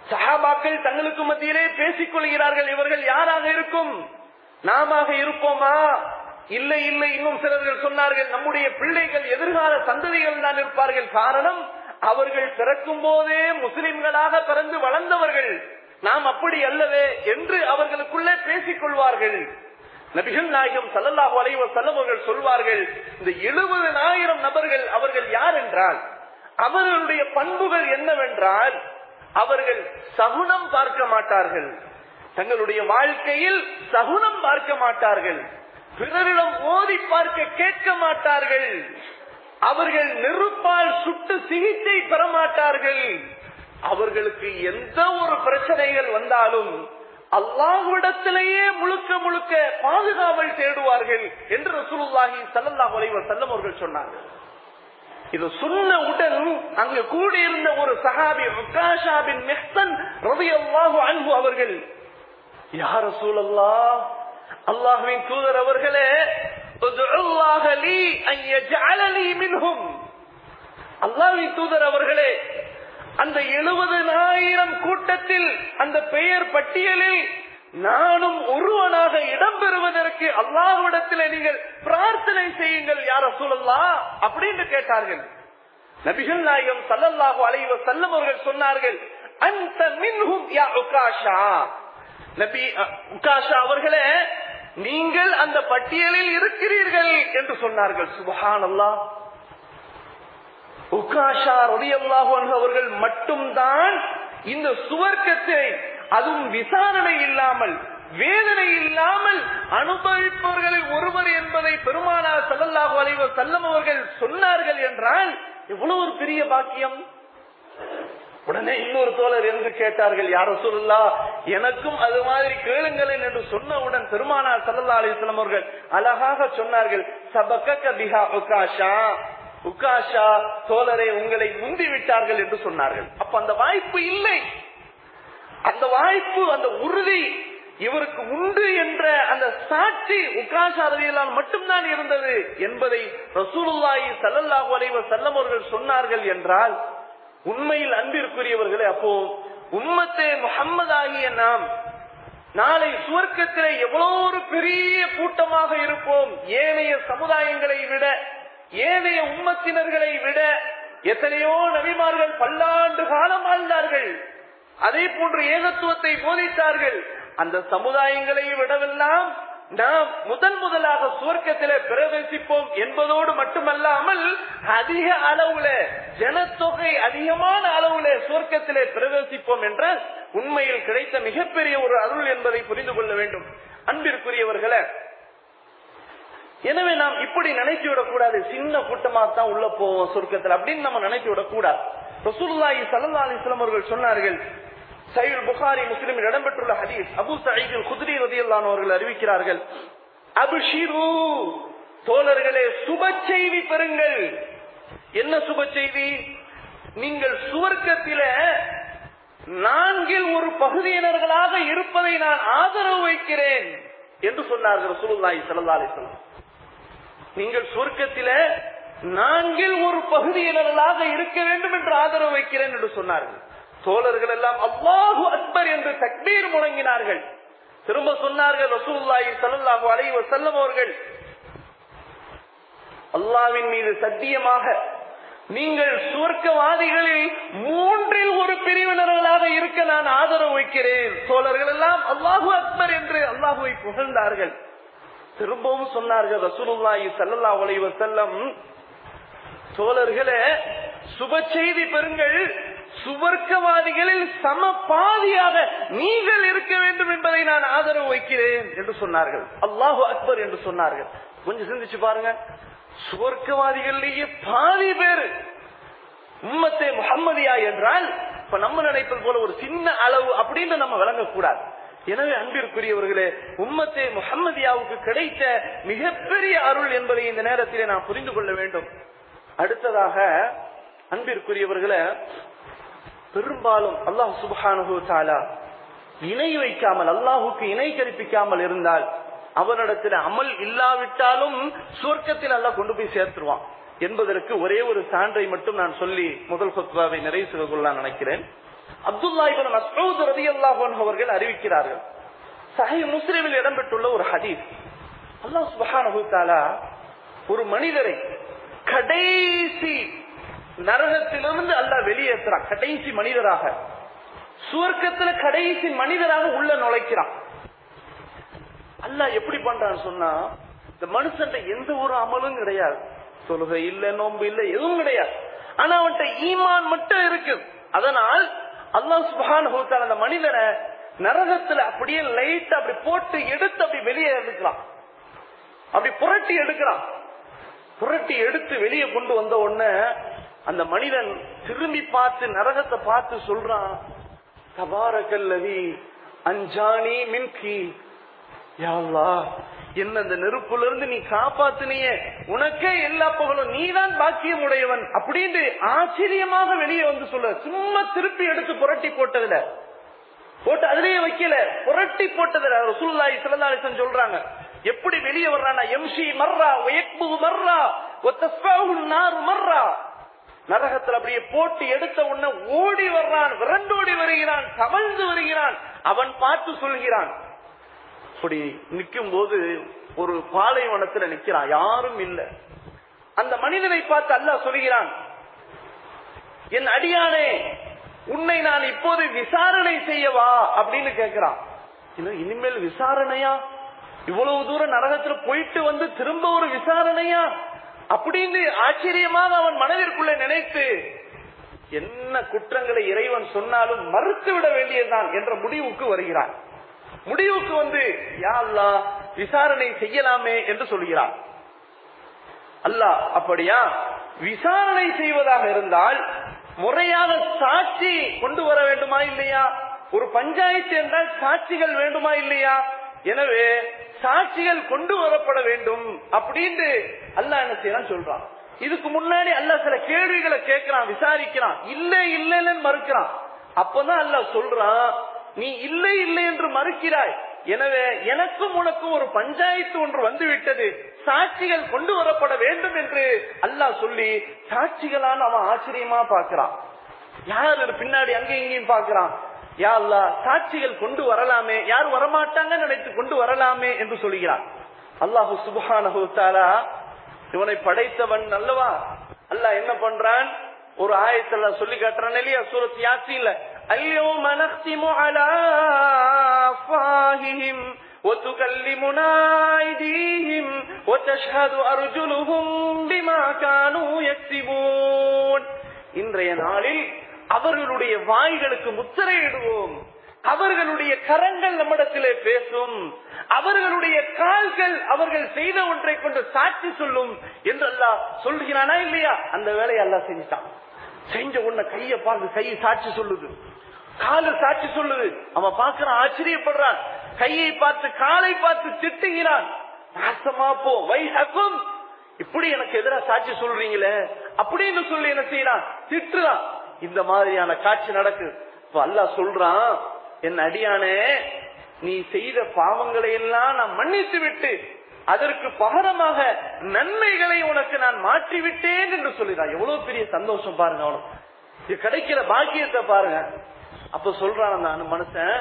சஹாபாக்கள் தங்களுக்கு மத்தியிலே பேசிக் கொள்கிறார்கள் இவர்கள் யாராக இருக்கும் நாம இருப்போமா இல்லை இல்லை இன்னும் சிலர்கள் சொன்னார்கள் நம்முடைய பிள்ளைகள் எதிர்கால சந்ததிகள் தான் இருப்பார்கள் காரணம் அவர்கள் பிறக்கும் போதே முஸ்லிம்களாக பிறந்து வளர்ந்தவர்கள் நாம் அப்படி அல்லவே என்று அவர்களுக்குள்ளே பேசிக் கொள்வார்கள் நபிகள் நாயகம் சல்லல்லாஹு அலைஹி வஸல்லம் அவர்கள் சொல்வார்கள் இந்த எழுபதனாயிரம் நபர்கள் அவர்கள் யார் என்றால் அவர்களுடைய பண்புகள் என்னவென்றால் அவர்கள் சகுனம் பார்க்க மாட்டார்கள் தங்களுடைய வாழ்க்கையில் சகுனம் பார்க்க மாட்டார்கள் பிறரிடம் ஓதி பார்க்க கேட்க மாட்டார்கள் அவர்கள் நெருப்பால் சுட்டு சிகிச்சை பெற மாட்டார்கள் அவர்களுக்கு எந்த ஒரு பிரச்சனைகள் வந்தாலும் அல்லாஹ்விடத்திலேயே முழுக்க முழுக்க பாதுகாவல் தேடுவார்கள் என்று ரசூலுல்லாஹி ஸல்லல்லாஹு அலைஹி வஸல்லம் அவர்கள் சொன்னார்கள் இது சொன்னவுடன் அங்கு கூடியிருந்த ஒரு சஹாபி உக்காஷா பின் மிஹ்சன் ரலியல்லாஹு அன்ஹு அவர்கள் யா ரசூலல்லாஹ் அல்லாஹ்வின் தூதர் அவர்களே உதுல்லாஹ லீ அன் யஜஅலனி மின்ஹும் அல்லாஹ்வின் தூதர் அவர்களே அந்த எழுபதனாயிரம் கூட்டத்தில் அந்த பெயர் பட்டியலில் நானும் ஒருவனாக இடம்பெறுவதற்கு அல்லாஹ்விடத்தில் நீங்கள் பிரார்த்தனை செய்யுங்கள் யார சூழல்லா அப்படின்னு கேட்டார்கள் நபிகள் நாயகம் சல்லல்லாஹு அலைஹி வஸல்லம் அவர்கள் சொன்னார்கள் அந்த மின்ஹும் யா உகாஷா நபி அஹ், உகாஷா அவர்களே நீங்கள் அந்த பட்டியலில் இருக்கிறீர்கள் என்று சொன்னார்கள் சுபஹானல்லாஹ் உகாஷா ரலியல்லாஹு அன்ஹு அவர்கள் மட்டும்தான் இந்த சுவர்க்கத்தை அதுவும் விசாரணை இல்லாமல் வேதனை இல்லாமல் அனுபவிப்பவர்களில் ஒருவர் என்பதை பெருமானார் ஸல்லல்லாஹு அலைஹி வஸல்லம் அவர்கள் சொன்னார்கள் என்றால் எவ்வளவு ஒரு பெரிய பாக்கியம் உடனே இன்னொரு தோழர் என்று கேட்டார்கள் யாரோ சொல்லலா எனக்கும் அது மாதிரி கேளுங்களேன் என்று சொன்னவுடன் பெருமானார் சல்லல்லா அலிஸ்லாம் அவர்கள் அழகாக சொன்னார்கள் சபக்க பிஹா உகாஷா உகாஷா தோழரை உங்களை முந்தி விட்டார்கள் என்று சொன்னார்கள் அப்ப அந்த வாய்ப்பு இல்லை அந்த வாய்ப்பு அந்த உறுதி இவருக்கு உண்டு என்ற அந்த சாட்சி உக்காஷா ரவியலால் மட்டும்தான் இருந்தது என்பதை ரசூலுல்லாஹி ஸல்லல்லாஹு அலைஹி வஸல்லம் அவர்கள் சொன்னார்கள் என்றால் உண்மையில் அன்பிற்குரியவர்களே அப்போ உம்மத்தே முஹம்மதாகிய நாம் நாளை சுவர்க்கத்திலே எவ்வளவு ஒரு பெரிய கூட்டமாக இருப்போம் ஏனைய சமுதாயங்களை விட ஏனைய உம்மத்தினர்களை விட எத்தனையோ நபிமார்கள் பல்லாண்டு காலம் வாழ்ந்தார்கள் அதே போன்று ஏகத்துவத்தை போதித்தார்கள் அந்த சமுதாயங்களை விடவெல்லாம் நாம் முதன் முதலாக சுவர்க்கத்திலே பிரவேசிப்போம் என்பதோடு மட்டுமல்லாமல் அதிக அளவுல ஜனத்தொகை அதிகமான அளவுல சுவர்க்கத்திலே பிரவேசிப்போம் என்ற உண்மையில் கிடைத்த மிகப்பெரிய ஒரு அருள் என்பதை புரிந்து கொள்ள வேண்டும் அன்பிற்குரியவர்களே எனவே நாம் இப்படி நினைச்சு விடக்கூடாது சின்ன கூட்டமா தான் உள்ள போவோம் சொர்க்கத்தில் அப்படின்னு நம்ம நினைச்சு விடக்கூடாது ரசூலுல்லாஹி ஸல்லல்லாஹு அலைஹி வஸல்லம் அவர்கள் சொன்னார்கள் சஹீஹ் புகாரி முஸ்லிமில் இடம்பெற்றுள்ள ஹதீஸ் அபூ சயீத் குத்ரி ரலியல்லாஹு அன்ஹு அவர்கள் அறிவிக்கிறார்கள் அபிஷிரு தோழர்களே சுப செய்தி பெறுங்கள் என்ன சுப செய்தி நீங்கள் சுவர்க்கத்தில நான்கில் ஒரு பகுதியினர்களாக இருப்பதை நான் ஆதரவு வைக்கிறேன் என்று சொன்னார்கள் ரசூலுல்லாஹி ஸல்லல்லாஹு அலைஹி வஸல்லம் நீங்கள் சொர்க்கத்தில நான்கில் ஒரு பகுதியினர்களாக இருக்க வேண்டும் என்று ஆதரவு வைக்கிறேன் என்று சொன்னார்கள் தோழர்கள் எல்லாம் அல்லாஹு அக்பர் என்று தக்பீர் முழங்கினார்கள் திரும்ப சொன்னார்கள் ரசூலுல்லாஹி ஸல்லல்லாஹு அலைஹி வஸல்லம் அவர்கள் அல்லாவின் மீது சத்தியமாக நீங்கள் சுவர்க்கவாதிகளில் மூன்றில் ஒரு பிரிவினர்களாக இருக்க நான் ஆதரவு வைக்கிறேன் தோழர்கள் எல்லாம் அல்லாஹு அக்பர் என்று அல்லாஹுவை புகழ்ந்தார்கள் திரும்பவும் சொன்னார்கள் ரசூலுல்லாஹி ஸல்லல்லாஹு அலைஹி வஸல்லம் தோழர்களே சுப செய்தி பெறுங்கள் சுவர்க்கவாதிகளில் சம பாதியாக நீங்கள் இருக்க வேண்டும் என்பதை நான் ஆதரவு வைக்கிறேன் என்று சொன்னார்கள் அல்லாஹு அக்பர் என்று சொன்னார்கள் கொஞ்சம் சிந்திச்சு பாருங்க சுவர்க்கவாதிகளிலேயே பாதி பேர் உம்மத்தே முகம்மதியா என்றால் இப்ப நம்ம நினைப்பது போல ஒரு சின்ன அளவு அப்படின்னு நம்ம விளங்கக்கூடாது எனவே அன்பிற்குரியவர்களே உம்மத்தே முகம்மதியாவுக்கு கிடைத்த மிகப்பெரிய அருள் என்பதை இந்த நேரத்திலே நாம் புரிந்து கொள்ள வேண்டும் அடுத்ததாக அன்பிற்குரியவர்களே பெரும்பாலும் அல்லாஹ் சுபஹானஹு தாலா இணை வைக்காமல் அல்லாஹுக்கு இணை கற்பிக்காமல் இருந்தால் அவனிடத்தில் அமல் இல்லாவிட்டாலும் சுவர்க்கத்தில் அல்லாஹ் கொண்டு போய் சேர்த்துருவான் என்பதற்கு ஒரே ஒரு சான்றை மட்டும் நான் சொல்லி முதல் சொத்வாவை நிறைவு செய்து கொள்ள நினைக்கிறேன் அப்துல்லா இப்னு மஸ்ஊத் ரலியல்லாஹு அன்ஹு அவர்கள் அறிவிக்கிறார்கள் சஹீஹ் முஸ்லிமில் இடம்பெற்றுள்ள ஒரு ஹதீஸ் அல்லாஹ் சுப்ஹானஹு தஆலா ஒரு மனிதரை கடைசி நரகத்திலிருந்து அல்லாஹ் வெளியேற்றுறான் கடைசி மனிதராக சுவர்க்கத்துல கடைசி மனிதராக உள்ள நுழைக்கிறான் அல்லாஹ் எப்படி பண்றான்னு சொன்னா இந்த மனுஷன் எந்த ஒரு அமலும் கிடையாது தொழுகை இல்ல நோன்பு இல்ல எதுவும் கிடையாது ஆனா அவன்கிட்ட ஈமான் மட்டும் இருக்கு அதனால் அல்லாஹ் சுபஹானஹு தஆலா அந்த மனிதனை நரகத்துல அப்படியே லைட் அப்படி போட்டு எடுத்து அப்படி வெளியே எடுக்கிறான் அப்படி புரட்டி எடுக்கிறான் புரட்டி எடுத்து வெளியே கொண்டு வந்த உடனே அந்த மனிதன் திரும்பி பார்த்து நரகத்தை பார்த்து சொல்றான் தபாரக்கல்லவி அஞ்சானி மின்கி யா அல்லாஹ், என்ன அந்த நெருப்புல இருந்து நீ காப்பாத்தினியே உனக்கே எல்லா புகழும் நீதான் பாக்கியம் உடையவன் அப்படின்னு ஆச்சரியமாக வெளியே வந்து சொல்ல சும்மா திருப்பி எடுத்து புரட்டி போட்டதுல போட்டு அதுலயே வைக்கல புரட்டி போட்டதுல ரசூலுல்லாஹி ஸல்லல்லாஹு அலைஹி வஸல்லம் சொல்றாங்க எப்படி வெளியே வர்றானா எம்ஷி மர்ரா வயக்பு மர்ரா வத்தஸ்ஃபாஹு நார் மர்ரா நரகத்தில் அப்படியே போட்டு எடுத்த உடனே ஓடி வர்றான் விரண்டோடி வருகிறான் கமழ்ந்து வருகிறான் அவன் பார்த்து சொல்கிறான் அப்படி நிற்கும் போது ஒரு பாலைவனத்துல நிக்கிறான் யாரும் இல்ல அந்த மனிதனை பார்த்து அல்லாஹ் சொல்கிறான் என் அடியானே உன்னை நான் இப்போது விசாரணை செய்யவா அப்படின்னு கேட்கிறான் இன்னும் இனிமேல் விசாரணையா இவ்வளவு தூரம் நரகத்துல போயிட்டு வந்து திரும்ப ஒரு விசாரணையா அப்படின்னு ஆச்சரியமாக அவன் மனதிற்குள்ளே நினைத்து என்ன குற்றங்களை இறைவன் சொன்னாலும் மறுத்து விட வேண்டியதுதான் என்ற முடிவுக்கு வருகிறான் முடிவுக்கு வந்து யா அல்லாஹ் விசாரணை செய்யலாமே என்று சொல்கிறான் அல்லாஹ் அப்படியா விசாரணை செய்வதாக இருந்தால் முறையாக சாட்சி கொண்டு வர வேண்டுமா இல்லையா ஒரு பஞ்சாயத்து என்றால் சாட்சிகள் வேண்டுமா இல்லையா எனவே சாட்சிகள் கொண்டு வரப்பட வேண்டும் அப்படின்னு அல்லாஹ் என்ன செய்யறான் சொல்றான் இதுக்கு முன்னாடி அல்லாஹ் சில கேள்விகளை கேட்கிறான் விசாரிக்கிறான் இல்ல இல்லைன்னு மறுக்கிறான் அப்பதான் அல்லாஹ் சொல்றான் நீ இல்லை இல்லை என்று மறுக்கிறாய் எனவே எனக்கும் உனக்கும் ஒரு பஞ்சாயத்து ஒன்று வந்து விட்டது சாட்சிகள் கொண்டு வரப்பட வேண்டும் என்று அல்லாஹ் சொல்லி சாட்சிகளான அவன் ஆச்சரியமா பார்க்கிறான் யார் இது பின்னாடி அங்க இங்கேயும் பார்க்கிறான் யா அல்லாஹ் சாட்சிகள் கொண்டு வரலாமே யார் வரமாட்டாங்க நினைத்து கொண்டு வரலாமே என்று சொல்கிறான் அல்லாஹு சுபஹானஹு தஆலா இவனை படைத்தவன் அல்லவா அல்லாஹ் என்ன பண்றான் ஒரு ஆயத்துல சொல்லி காட்டுறான் இல்லையா சூரத் யாசின்ல اليوم نختم على أفواههم وتكلمنا أيديهم وتشهد أرجلهم بما كانوا يكسبون இன்றைய நாளில் அவர்களுடைய வாய்களுக்கு முத்திரையிடுவோம் அவர்களுடைய கரங்கள் நம்மிடத்திலே பேசும் அவர்களுடைய கால்கள் அவர்கள் செய்த ஒன்றை கொண்டு சாட்சி சொல்லும் என்று அல்லாஹ் சொல்கிறானா இல்லையா அந்த வேலையை அல்லாஹ் செஞ்சுட்டான் செஞ்ச உன்ன கைய பார்த்து கை சாட்சி சொல்லுது காலு சாட்சி சொல்லுது அவன் பார்க்கிறான் ஆச்சரியப்படுறான் கையை பார்த்து காலை பார்த்து திட்டுகிறான் நாசமா போ வைஹக்கும் இப்படி எனக்கு எதிராக சாட்சி சொல்றீங்களே அப்படின்னு சொல்லி என்ன செய்யறான் திட்டுறான் இந்த மாதிரியான காட்சி நடக்குது இப்ப அல்லாஹ் சொல்றான் என் அடியானே நீ செய்த பாவங்களை எல்லாம் நான் மன்னித்து விட்டு அதற்கு பகரமாக நன்மைகளை உனக்கு நான் மாற்றி விட்டேன் என்று சொல்லிடான் எவ்வளவு பெரிய சந்தோஷம் பாருங்க அவனுக்கு இது கிடைக்கிற பாக்கியத்தை பாருங்க அப்ப சொல்றான் அந்த அனு- மனுஷன்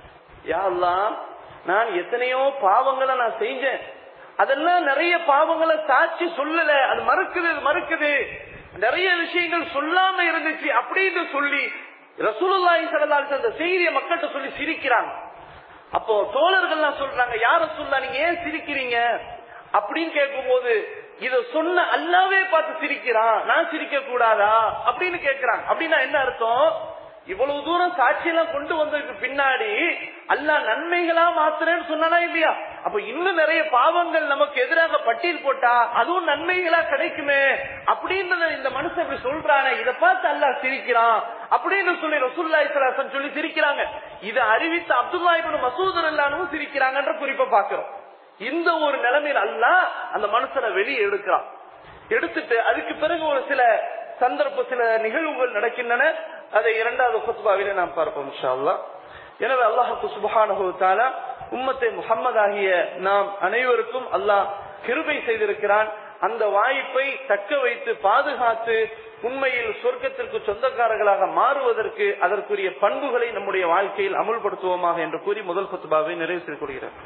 யா அல்லாஹ் நான் எத்தனையோ பாவங்களை நான் செஞ்சேன் அதெல்லாம் நிறைய பாவங்களை சாட்சி சொல்லல அது மறுக்குது அது மறுக்குது நிறைய விஷயங்கள் சொல்லாம இருந்துச்சு அப்படின்னு சொல்லி ரசூலுல்லாஹி ஸல்லல்லாஹு அலைஹி வஸல்லம் அந்த செய்தியை மக்கள்கிட்ட சொல்லி சிரிக்கிறாங்க அப்போ தோழர்கள்லாம் சொல்றாங்க யார சொல்லா நீங்க ஏன் சிரிக்கிறீங்க அப்படின்னு கேட்கும்போது இத சொன்ன அல்லாவே பார்த்து சிரிக்கிறான் நான் சிரிக்க கூடாதா அப்படின்னு கேக்குறாங்க அப்படின்னா என்ன அர்த்தம் இவ்வளவு தூரம் சாட்சியெல்லாம் கொண்டு வந்ததுக்கு பின்னாடி அல்லாஹ் நன்மைகளா மாத்துறேன்னு சொன்னானா இல்லையா அப்ப இன்னும் நிறைய பாவங்கள் நமக்கு எதிராக பட்டியல் போட்டா அதுவும் நன்மைகளா கிடைக்குமே அப்படின்னு இந்த மனுஷன் இப்படி சொல்றானே இத பார்த்து அல்லாஹ் சிரிக்கிறான் அப்படின்னு சொல்லி ரசூல்லா இஸ்லாசன் சொல்லி சிரிக்கிறாங்க இதை அறிவித்த அப்துல்லா இப்னு மசூத் அல்லானும் சிரிக்கிறாங்கன்ற குறிப்பை பாக்குறோம் இந்த ஒரு நிலைமையில அல்லாஹ் அந்த மனுஷனை வெளியே எடுக்கிறான் எடுத்துட்டு அதுக்கு பிறகு ஒரு சில சந்தர்ப்ப சில நிகழ்வுகள் நடக்கின்றன அதை இரண்டாவது குத்பாவிலே நாம் பார்ப்போம் இன்ஷா அல்லாஹ் எனவே அல்லாஹுக்கு சுபஹானஹு தஆலா உம்மத்தை முஹம்மது ஆகிய நாம் அனைவருக்கும் அல்லாஹ் கிருபை செய்திருக்கிறான் அந்த வாய்ப்பை தக்க வைத்து பாதுகாத்து உண்மையில் சொர்க்கத்திற்கு சொந்தக்காரர்களாக மாறுவதற்கு அதற்குரிய பண்புகளை நம்முடைய வாழ்க்கையில் அமுல்படுத்துவோமாக என்று கூறி முதல் குத்துபாவை நிறைவு செய்து கொள்கிறேன்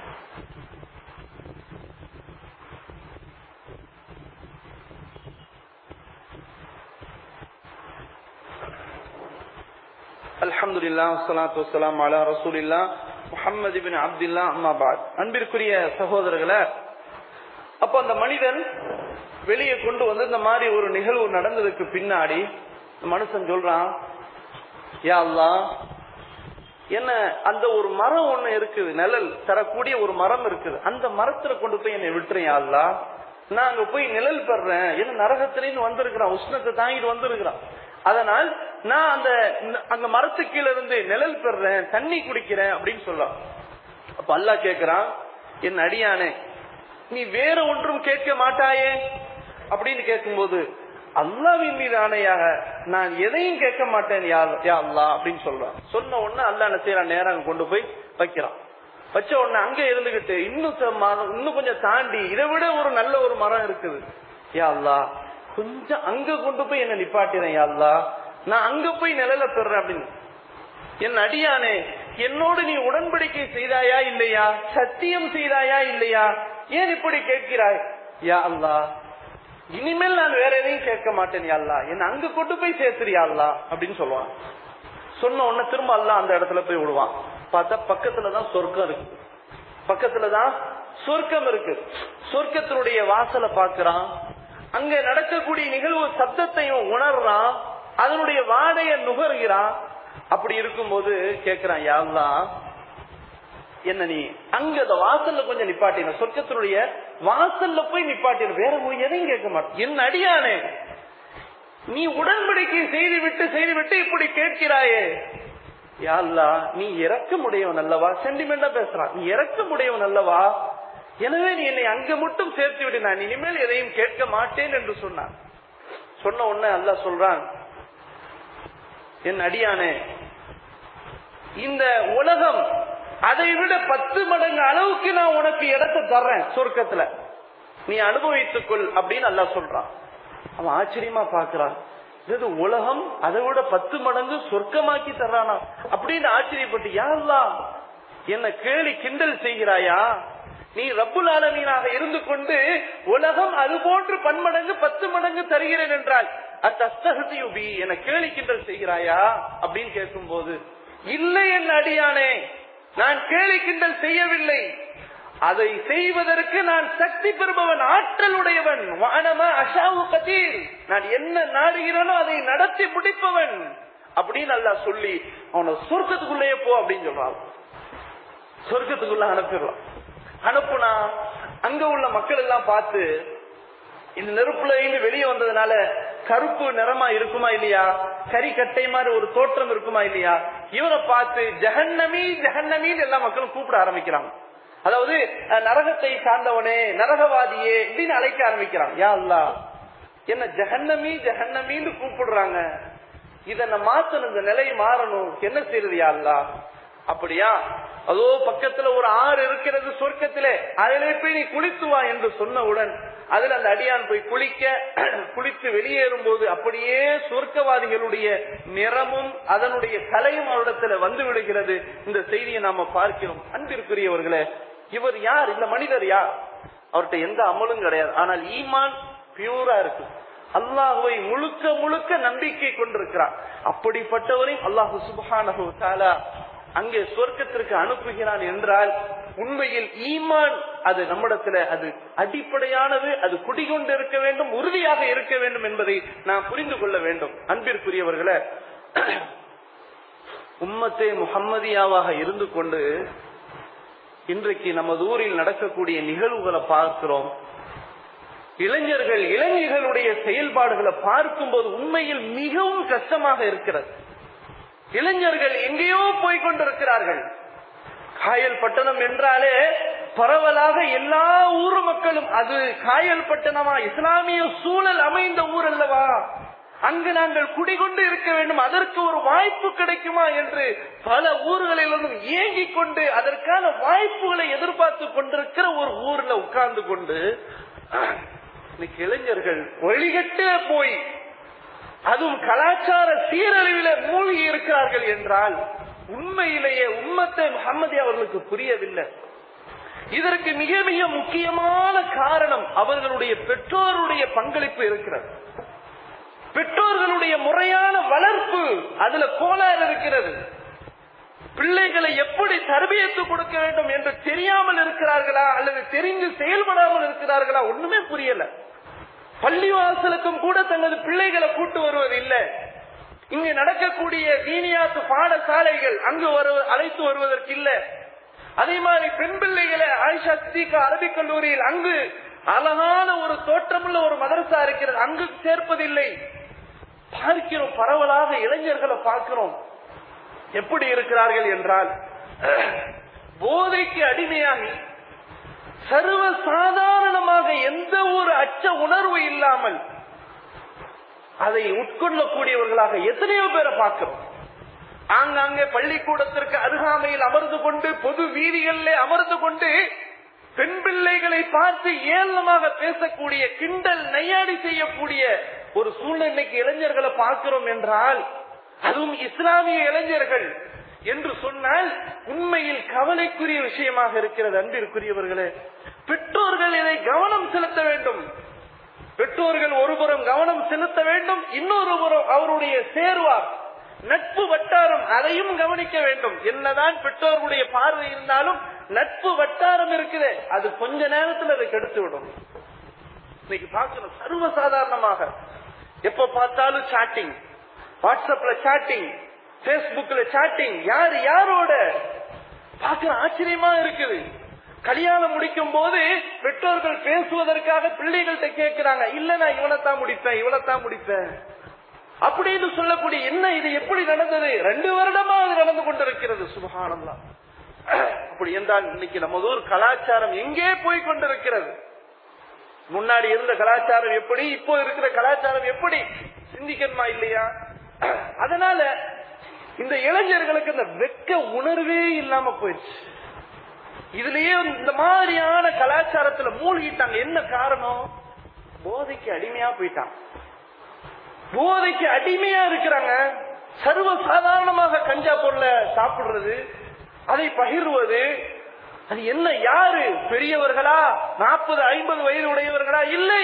அல்ஹம்துலில்லா வஸ்ஸலாத்து வஸ்ஸலாம் அலா ரசூலில்லா முஹம்மது பின் அப்துல்லா அம்மாபாத் அன்பிற்குரிய சகோதரர்களை அப்ப அந்த மனிதன் வெளியே கொண்டு வந்து இந்த மாதிரி ஒரு நிகழ்வு நடந்ததுக்கு பின்னாடி மனுஷன் சொல்றான் யா அல்லாஹ் என்ன அந்த ஒரு மரம் ஒண்ணு இருக்குது நிழல் தரக்கூடிய ஒரு மரம் இருக்குது அந்த மரத்துல கொண்டு போய் என்னை விட்டுறேன் யா அல்லாஹ் நான் அங்க போய் நிழல் பெறேன் என்ன நரகத்திலேருந்து வந்திருக்கிறான் உஷ்ணத்தை தாங்கிட்டு வந்திருக்கிறான் அதனால் நான் அந்த அங்க மரத்து கீழ இருந்து நிழல் பெறேன் தண்ணி குடிக்கிறேன் அப்படின்னு சொல்லலாம் அப்ப அல்லாஹ் கேக்குறான் என் அடியானே நீ வேற ஒன்றும் கேட்க மாட்டாயே அப்படின்னு கேட்கும்போது அல்லாவின் மீது ஆணையாக நான் எதையும் கேட்க மாட்டேன் யா யா அல்லாஹ் அப்படின்னு சொல்றான் சொன்ன உடனே அல்லாஹ் என்ன செய்யறான் நேரம் அங்க கொண்டு போய் வைக்கிறான் வச்ச உடனே அங்க இருந்துகிட்டு இன்னும் ச- மரம் இன்னும் கொஞ்சம் தாண்டி இதை விட ஒரு நல்ல ஒரு மரம் இருக்குது யா அல்லாஹ் கொஞ்சம் அங்க கொண்டு போய் என்ன நிப்பாட்டிறேன் யா அல்லாஹ் நான் அங்க போய் நிழல பெறேன் அப்படின்னு என் அடியானே என்னோடு நீ உடன்படிக்கை செய்தாயா இல்லையா சத்தியம் செய்தாயா இல்லையா ஏன் இப்படி கேட்கிறாய் யா அல்லாஹ் இனிமேல் நான் வேற எதையும் கேட்க மாட்டேன் யா அல்லாஹ் என்ன அங்க கொண்டு போய் சேர்த்துறியா அல்லாஹ் அப்படின்னு சொல்லுவான் சொன்ன உடனே திரும்ப அல்லாஹ் அந்த இடத்துல போய் விடுவான் பார்த்தா பக்கத்துலதான் சொர்க்கம் இருக்கு பக்கத்துலதான் சொர்க்கம் இருக்கு சொர்க்கத்தினுடைய வாசலை பார்க்கிறான் அங்க நடக்கக்கூடிய நிகழ்வு சப்தத்தையும் உணர்றான் அதனுடைய வாடையை நுகர்கிறான் அப்படி இருக்கும்போது கேக்குறான் யா அல்லாஹ் என்ன நீ அங்க அந்த வாசல்ல கொஞ்சம் நிப்பாட்டின சொர்க்கத்தினுடைய வாசல்ல போய் நிப்பாட்டின வேற ஒரு எதையும் கேட்க மாட்டேன் என் அடியானே நீ உடன்படிக்கை செய்து விட்டு செய்து விட்டு இப்படி கேட்கிறாயே யா அல்லாஹ் நீ இறக்க முடியவன் அல்லவா சென்டிமெண்டா பேசுறான் நீ இறக்க முடியவன் அல்லவா எனவே நீ என்னை அங்க மட்டும் சேர்த்து விடு நான் இனிமேல் எதையும் கேட்க மாட்டேன் என்று சொன்னான் சொன்ன உடனே அல்லாஹ் சொல்றான் என் அடியானே இந்த உலகம் அதை விட பத்து மடங்கு அளவுக்கு நான் உனக்கு இடத்தை தர்றேன் சொர்க்கத்துல நீ அனுபவித்துக் கொள் அப்படின்னு அல்லாஹ் சொல்றான் அவன் ஆச்சரியமா பாக்குறான் இது உலகம் அதை விட பத்து மடங்கு சொர்க்கமாக்கி தர்றானா அப்படின்னு ஆச்சரியப்பட்டு யாருலா என்ன கேலி கிண்டல் செய்கிறாயா நீ ரப்புல் ஆலமீனாக இருந்து கொண்டு உலகம் அது போன்று பன்மடங்கு பத்து மடங்கு தருகிறேன் என்றால் அத்தஸ்தகதியுபி என கேலி கிண்டல் செய்கிறாயா அப்படின்னு கேட்கும்போது இல்லை என் அடியானே நான் கேலி கிண்டல் செய்யவில்லை அதை செய்வதற்கு நான் சக்தி பெறுபவன் ஆற்றல் உடையவன் வானம அஷாவு கதீர் நான் என்ன நாடுகிறேனோ அதை நடத்தி முடிப்பவன் அப்படின்னு அல்லாஹ் சொல்லி அவனை சொர்க்கத்துக்குள்ளேயே போ அப்படின்னு சொல்றான் சொர்க்கத்துக்குள்ள அனுப்பிடுறான் அனுப்புனா அங்க உள்ள மக்கள் எல்லாம் பார்த்து இந்த நெருப்புல இருந்து வெளியே வந்ததுனால கருப்பு நிறமா இருக்குமா இல்லையா கறி கட்டை மாதிரி ஒரு தோற்றம் இருக்குமா இல்லையா இவரை பார்த்து ஜெகன்னமி ஜெகன்னமின்னு எல்லா மக்களும் கூப்பிட ஆரம்பிக்கிறாங்க அதாவது அஹ், நரகத்தை சார்ந்தவனே நரகவாதியே இப்படின்னு அழைக்க ஆரம்பிக்கிறான் யா அல்லா என்ன ஜெகன்னமி ஜெகன்னமின்னு கூப்பிடுறாங்க இத நான் மாத்தணும் இந்த நிலை மாறணும் என்ன செய்யறது யா அல்லா அப்படியா அதோ பக்கத்துல ஒரு ஆறு இருக்கிறது சொர்க்கத்திலே அதிலே போய் நீ குளித்து வா என்று சொன்னவுடன் அதுல அந்த அடியான் போய் குளிக்க குளித்து வெளியேறும் போது அப்படியே சொர்க்கவாதிகளுடைய நிறமும் அதனுடைய கலையும் அவரிடத்துல வந்து விடுகிறது இந்த செய்தியை நாம பார்க்கிறோம் அன்பிற்குரியவர்களே இவர் யார் இந்த மனிதர் யார் அவர்கிட்ட எந்த அமலும் கிடையாது ஆனால் ஈமான் பியூரா இருக்கு அல்லாஹுவை முழுக்க முழுக்க நம்பிக்கை கொண்டிருக்கிறார் அப்படிப்பட்டவரையும் அல்லாஹு சுபஹானஹு தஆலா அங்கே சொர்க்கத்திற்கு அனுப்புகிறான் என்றால் உண்மையில் ஈமான் அது நம்மிடத்துல அது அடிப்படையானது அது குடிகொண்டு இருக்க வேண்டும் உறுதியாக இருக்க வேண்டும் என்பதை நாம் புரிந்து கொள்ள வேண்டும் அன்பிற்குரியவர்களே உம்மத்தே முஹம்மதியாவாக இருந்து கொண்டு இன்றைக்கு நமது ஊரில் நடக்கக்கூடிய நிகழ்வுகளை பார்க்கிறோம் இளைஞர்கள் இளைஞர்களுடைய செயல்பாடுகளை பார்க்கும்போது உண்மையில் மிகவும் கஷ்டமாக இருக்கிறது இளைஞர்கள் எங்கேயோ போய் கொண்டிருக்கிறார்கள் காயல் பட்டணம் என்றாலே பரவலாக எல்லா ஊர் மக்களும் அது காயல் பட்டணமா இஸ்லாமிய சூழல் அமைந்த ஊர் அல்லவா அங்கு நாங்கள் குடிகொண்டு இருக்க வேண்டும் அதற்கு ஒரு வாய்ப்பு கிடைக்குமா என்று பல ஊர்களிலிருந்தும் ஏங்கிக் கொண்டு அதற்கான வாய்ப்புகளை எதிர்பார்த்து கொண்டிருக்கிற ஒரு ஊர்ல உட்கார்ந்து கொண்டு இன்னைக்கு இளைஞர்கள் வழிகட்டே போய் அதுவும் கலாச்சார சீரழிவில மூழ்கி இருக்கிறார்கள் என்றால் உண்மையிலேயே உம்மத்தை முகமது அவர்களுக்கு புரியவில்லை இதற்கு மிக மிக முக்கியமான காரணம் அவர்களுடைய பெற்றோருடைய பங்களிப்பு இருக்கிறது பெற்றோர்களுடைய முறையான வளர்ப்பு அதுல கோளாறு இருக்கிறது பிள்ளைகளை எப்படி தரபியத்து கொடுக்க வேண்டும் என்று தெரியாமல் இருக்கிறார்களா அல்லது தெரிந்து செயல்படாமல் இருக்கிறார்களா ஒண்ணுமே புரியல பள்ளிவாசலுக்கும் கூட தனது பிள்ளைகளை கூட்டு வருவது இல்லை இங்கு நடக்கக்கூடிய தீனியாத்து பாடசாலைகள் அங்கு வரு அழைத்து வருவதற்கு இல்ல அதே மாதிரி பெண் பிள்ளைகளை ஆயிஷா சித்திகா அரபிக் கல்லூரியில் அங்கு அழகான ஒரு தோற்றமுள்ள ஒரு மதரசா இருக்கிறது அங்கு சேர்ப்பதில்லை பார்க்கிறோம் பரவலாக இளைஞர்களை பார்க்கிறோம் எப்படி இருக்கிறார்கள் என்றால் போதைக்கு அடிமையாகி சர்வ சாதாரணமாக எந்த ஒரு அச்ச உணர்வு இல்லாமல் அதை உட்கொள்ளக்கூடியவர்களாக எத்தனையோ பேரை பார்க்கிறோம் ஆங்காங்கே பள்ளிக்கூடத்திற்கு அருகாமையில் அமர்ந்து கொண்டு பொது வீதிகளிலே அமர்ந்து கொண்டு பெண் பிள்ளைகளை பார்த்து ஏளனமாக பேசக்கூடிய கிண்டல் நையாடி செய்யக்கூடிய ஒரு சூழ்நிலைக்கு இளைஞர்களை பார்க்கிறோம் என்றால் அதுவும் இஸ்லாமிய இளைஞர்கள் என்று சொன்னால் உண்மையில் கவலைக்குரிய விஷயமாக இருக்கிறது அன்பிற்குரியவர்களே பெற்றோர்கள் இதை கவனம் செலுத்த வேண்டும் பெற்றோர்கள் ஒருபுறம் கவனம் செலுத்த வேண்டும் இன்னொரு புறம் அவருடைய சேர்வார் நட்பு வட்டாரம் அதையும் கவனிக்க வேண்டும் என்னதான் பெற்றோர்களுடைய பார்வை இருந்தாலும் நட்பு வட்டாரம் இருக்குது அது கொஞ்ச நேரத்தில் அதை கெடுத்து விடும் இன்னைக்கு பார்க்கணும் சர்வசாதாரணமாக எப்ப பார்த்தாலும் சாட்டிங் வாட்ஸ்அப்ல சாட்டிங் பேஸ்புக்ல சாட்டிங் யார் யாரோட பார்க்க ஆச்சரியமா இருக்குது கல்யாணம் முடிக்கும் போது பெற்றோர்கள் பேசுவதற்காக பிள்ளைகள்கிட்ட கேட்கிறாங்க இல்ல நான் இவனைத்தான் முடிப்பேன் இவனைத்தான் முடிப்பேன் அப்படின்னு சொல்லக்கூடிய என்ன இது எப்படி நடந்தது ரெண்டு வருடமா அது நடந்து கொண்டிருக்கிறது சுபகானந்தா அப்படி என்றால் இன்னைக்கு நமது ஊர் கலாச்சாரம் எங்கே போய் கொண்டிருக்கிறது முன்னாடி இருந்த கலாச்சாரம் எப்படி இப்போ இருக்கிற கலாச்சாரம் எப்படி சிந்திக்கணுமா இல்லையா அதனால இந்த இளைஞர்களுக்கு இந்த வெக்க உணர்வே இல்லாம போயிடுச்சு இதுலயே இந்த மாதிரியான கலாச்சாரத்துல மூழ்கிட்டாங்க என்ன காரணம் போதைக்கு அடிமையா போயிட்டான் போதைக்கு அடிமையா இருக்கிறாங்க சர்வ சாதாரணமாக கஞ்சா பொருளை சாப்பிடுறது அதை பகிர்வது அது என்ன யாரு பெரியவர்களா நாற்பது ஐம்பது வயது உடையவர்களா இல்லை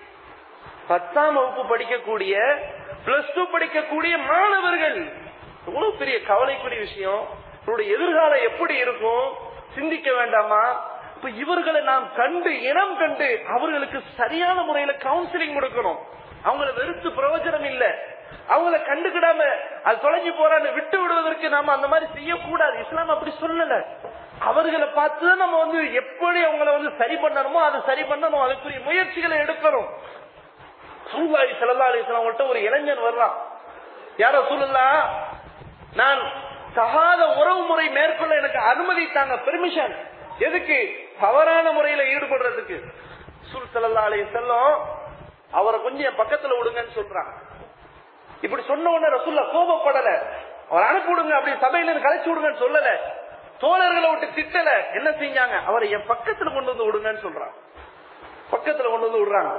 பத்தாம் வகுப்பு படிக்கக்கூடிய பிளஸ் டூ படிக்கக்கூடிய மாணவர்கள் எவ்வளவு பெரிய கவலைக்குரிய விஷயம் இவருடைய எதிர்காலம் எப்படி இருக்கும் சிந்திக்க வேண்டாமா இப்ப இவர்களை நாம் கண்டு இனம் கண்டு அவர்களுக்கு சரியான முறையில கவுன்சிலிங் கொடுக்கணும் அவங்கள வெறுத்து பிரயோஜனம் இல்ல அவங்கள கண்டுக்கிடாம அது தொலைஞ்சு போறான்னு விட்டு விடுவதற்கு நாம அந்த மாதிரி செய்யக்கூடாது இஸ்லாம் அப்படி சொல்லல அவர்களை பார்த்து நம்ம வந்து எப்படி அவங்கள வந்து சரி பண்ணணுமோ அதை சரி பண்ணணும் அதுக்குரிய முயற்சிகளை எடுக்கணும் சூழ்நாய் செல்லா அலிஸ்லாம் ஒரு இளைஞன் வர்றான் யாரோ சொல்லலா நான் தகாத உறவு முறை மேற்கொள்ள எனக்கு அனுமதி தாங்க பெர்மிஷன் எதுக்கு தவறான முறையில ஈடுபடுறதுக்கு சுல் சல்லா அலி செல்லம் அவரை கொஞ்சம் என் பக்கத்துல விடுங்கன்னு சொல்றான் இப்படி சொன்ன உடனே ரசுல்லா கோபப்படல அவர் அனுப்பி விடுங்க அப்படி சபையில இருந்து கலைச்சு விடுங்கன்னு சொல்லல தோழர்களை விட்டு திட்டல என்ன செஞ்சாங்க அவரை என் பக்கத்துல கொண்டு வந்து விடுங்கன்னு சொல்றான் பக்கத்துல கொண்டு வந்து விடுறாங்க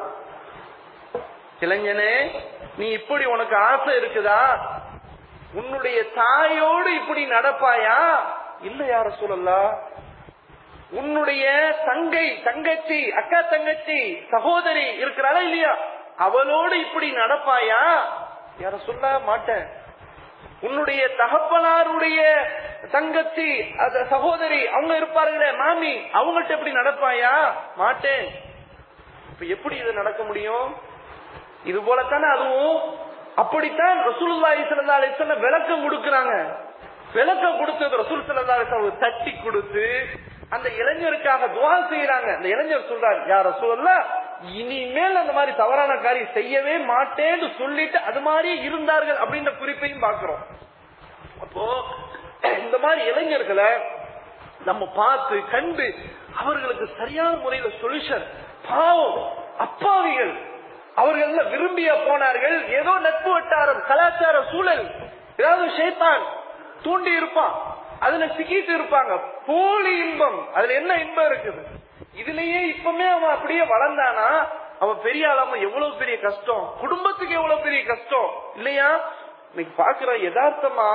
இளைஞனே நீ இப்படி உனக்கு ஆசை இருக்குதா உன்னுடைய தாயோடு இப்படி நடப்பாயா இல்ல யார சொல்லலா உன்னுடைய தங்கை தங்கச்சி அக்கா தங்கச்சி சகோதரி இருக்கிறாளா இல்லையா அவளோடு இப்படி நடப்பாயா யார சொல்ல மாட்டேன் உன்னுடைய தகப்பனாருடைய தங்கச்சி அத சகோதரி அவங்க இருப்பார்களே மாமி அவங்கள்ட்ட எப்படி நடப்பாயா மாட்டேன் இப்ப எப்படி இது நடக்க முடியும் இது போலத்தானே அதுவும் அப்படித்தான் ரசூலுல்லாஹி ஸல்லல்லாஹு அலைஹி வஸல்லம் விளக்கம் கொடுக்கறாங்க விளக்கம் கொடுத்தது ரசூல் ஸல்லல்லாஹு அலைஹி வஸல்லம் தட்டி கொடுத்து அந்த இளைஞருக்காக துவா செய்யறாங்க அந்த இளைஞர் சொல்றாரு யார் ரசூலுல்லாஹ் இனிமேல் அந்த மாதிரி தவறான காரியம் செய்யவே மாட்டேன்னு சொல்லிட்டு அது மாதிரி இருந்தார்கள் அப்படின்ற குறிப்பையும் பார்க்கிறோம் அப்போ இந்த மாதிரி இளைஞர்களை நம்ம பார்த்து கண்டு அவர்களுக்கு சரியான முறையில சொல்யூஷன் பாவம் அப்பாவிகள் அவர்கள் விரும்பிய போனார்கள் ஏதோ நட்பு வட்டாரம் கலாச்சார சூழல் ஏதாவது ஷேத்தான் தூண்டி இருப்பான் அதுல சிக்கிட்டு இருப்பாங்க போலி இன்பம் அதுல என்ன இன்பம் இருக்குது இதுலயே இப்பமே அவன் அப்படியே வளர்ந்தானா அவன் பெரிய ஆளாம எவ்வளவு பெரிய கஷ்டம் குடும்பத்துக்கு எவ்வளவு பெரிய கஷ்டம் இல்லையா இன்னைக்கு பாக்குற யதார்த்தமா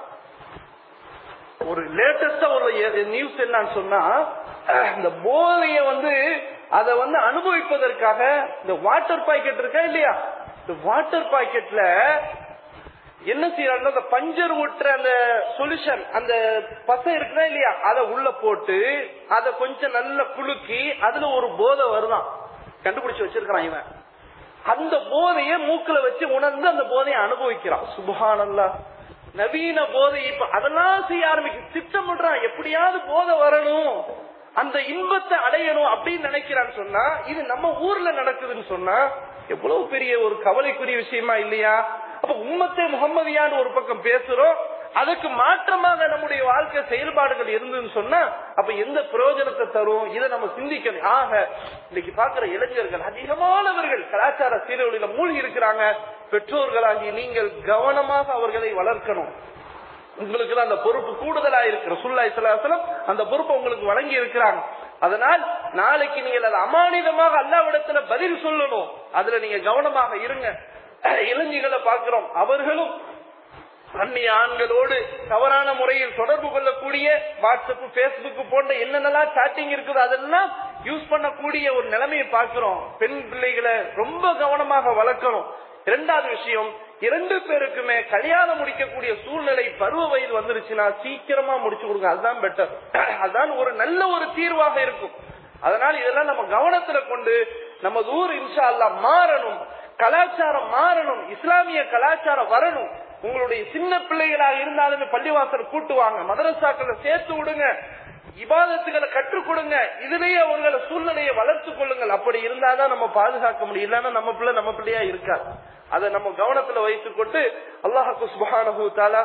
ஒரு லேட்டஸ்டா ஒரு நியூஸ் என்னன்னு சொன்னா இந்த போதைய வந்து அத வந்து அனுபவிப்பதற்காக இந்த வாட்டர் பாக்கெட் இருக்கா இல்லையா இந்த வாட்டர் பாக்கெட்ல என்ன செய்யறாங்க அந்த பஞ்சர் ஊட்டுற அந்த சொல்யூஷன் அந்த பசை இருக்குதா இல்லையா அத உள்ள போட்டு அத கொஞ்சம் நல்லா குலுக்கி அதுல ஒரு போதை வருதான் கண்டுபிடிச்சு வச்சிருக்கான் இவன் அந்த போதைய மூக்குல வச்சு உணர்ந்து அந்த போதையை அனுபவிக்கிறான் சுபஹானல்லா நவீன போதை இப்ப அதெல்லாம் செய்ய ஆரம்பிக்கும் திட்டமிடுறான் எப்படியாவது போதை வரணும் அந்த இன்பத்தை அடையணும் அப்படின்னு நினைக்கிறான்னு சொன்னா இது நம்ம ஊர்ல நடக்குதுன்னு சொன்னா எவ்வளவு பெரிய ஒரு கவலைக்குரிய விஷயமா இல்லையா அப்ப உம்மத்தை முகம்மதியான்னு ஒரு பக்கம் பேசுறோம் அதுக்கு மாற்றமாக நம்முடைய வாழ்க்கை செயல்பாடுகள் இருந்துன்னு சொன்னா அப்ப எந்த பிரயோஜனத்தை தரும் இதை நம்ம சிந்திக்கணும் ஆக இன்னைக்கு பாக்குற இளைஞர்கள் அதிகமானவர்கள் கலாச்சார சீரழில மூழ்கி இருக்கிறாங்க பெற்றோர்களாகி நீங்கள் கவனமாக அவர்களை வளர்க்கணும் உங்களுக்கு அந்த பொறுப்பு கூடுதலா இருக்கிற சுல்லா இஸ்லாசலம் அந்த பொறுப்பை உங்களுக்கு வழங்கி இருக்கிறாங்க அதனால் நாளைக்கு நீங்கள் அதை அமானிதமாக அல்லாவிடத்துல பதில் சொல்லணும் அதுல நீங்க கவனமாக இருங்க இளைஞர்களை பார்க்கிறோம் அவர்களும் அந்நிய ஆண்களோடு தவறான முறையில் தொடர்பு கொள்ளக்கூடிய வாட்ஸ்அப் பேஸ்புக் போன்ற என்னென்னலாம் சாட்டிங் இருக்குது அதெல்லாம் யூஸ் பண்ணக்கூடிய ஒரு நிலைமையை பார்க்கிறோம் பெண் பிள்ளைகளை ரொம்ப கவனமாக வளர்க்கணும் இரண்டாவது விஷயம் இரண்டு பேருக்குமே கல்யாணம் முடிக்கக்கூடிய சூழ்நிலை பருவ வயது வந்துருச்சுன்னா சீக்கிரமா முடிச்சு கொடுங்க அதுதான் பெட்டர் அதுதான் ஒரு நல்ல ஒரு தீர்வாக இருக்கும் அதனால் இதெல்லாம் நம்ம கவனத்துல கொண்டு நமது ஊர் இன்ஷா அல்லா மாறணும் கலாச்சாரம் மாறணும் இஸ்லாமிய கலாச்சாரம் வரணும் உங்களுடைய சின்ன பிள்ளைகளாக இருந்தாலுமே பள்ளிவாசல் கூட்டுவாங்க மதரசாக்களை சேர்த்து விடுங்க இபாதத்துகளை கற்றுக் கொடுங்க இதுலயே அவங்கள சூழ்நிலையை வளர்த்து கொள்ளுங்கள் அப்படி இருந்தாதான் நம்ம பாதுகாக்க முடியும் இல்லன்னா நம்ம பிள்ளை நம்ம பிள்ளையா இருக்காது அதை நம்ம கவனத்துல வைத்துக் கொண்டு அல்லாஹு சுபானு தாலா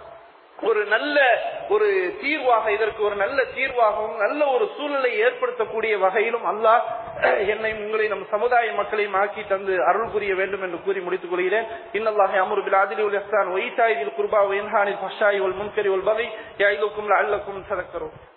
ஒரு நல்ல ஒரு தீர்வாக இதற்கு ஒரு நல்ல தீர்வாகவும் நல்ல ஒரு சூழ்நிலை ஏற்படுத்தக்கூடிய வகையிலும் அல்லாஹ் என்னை உங்களை நம் சமுதாய மக்களையும் ஆக்கி தந்து அருள் புரிய வேண்டும் என்று கூறி முடித்துக் கொள்கிறேன் இன்னல்லாஹி அமரு பில் ஆதிலி உல் இஹ்சான் வைத்தாயில் குர்பா வைன்ஹானில் ஃபஷாய் வல் முன்கரி வல் பகை யாயிலுக்கும் லஅல்லக்கும் ததக்கரும்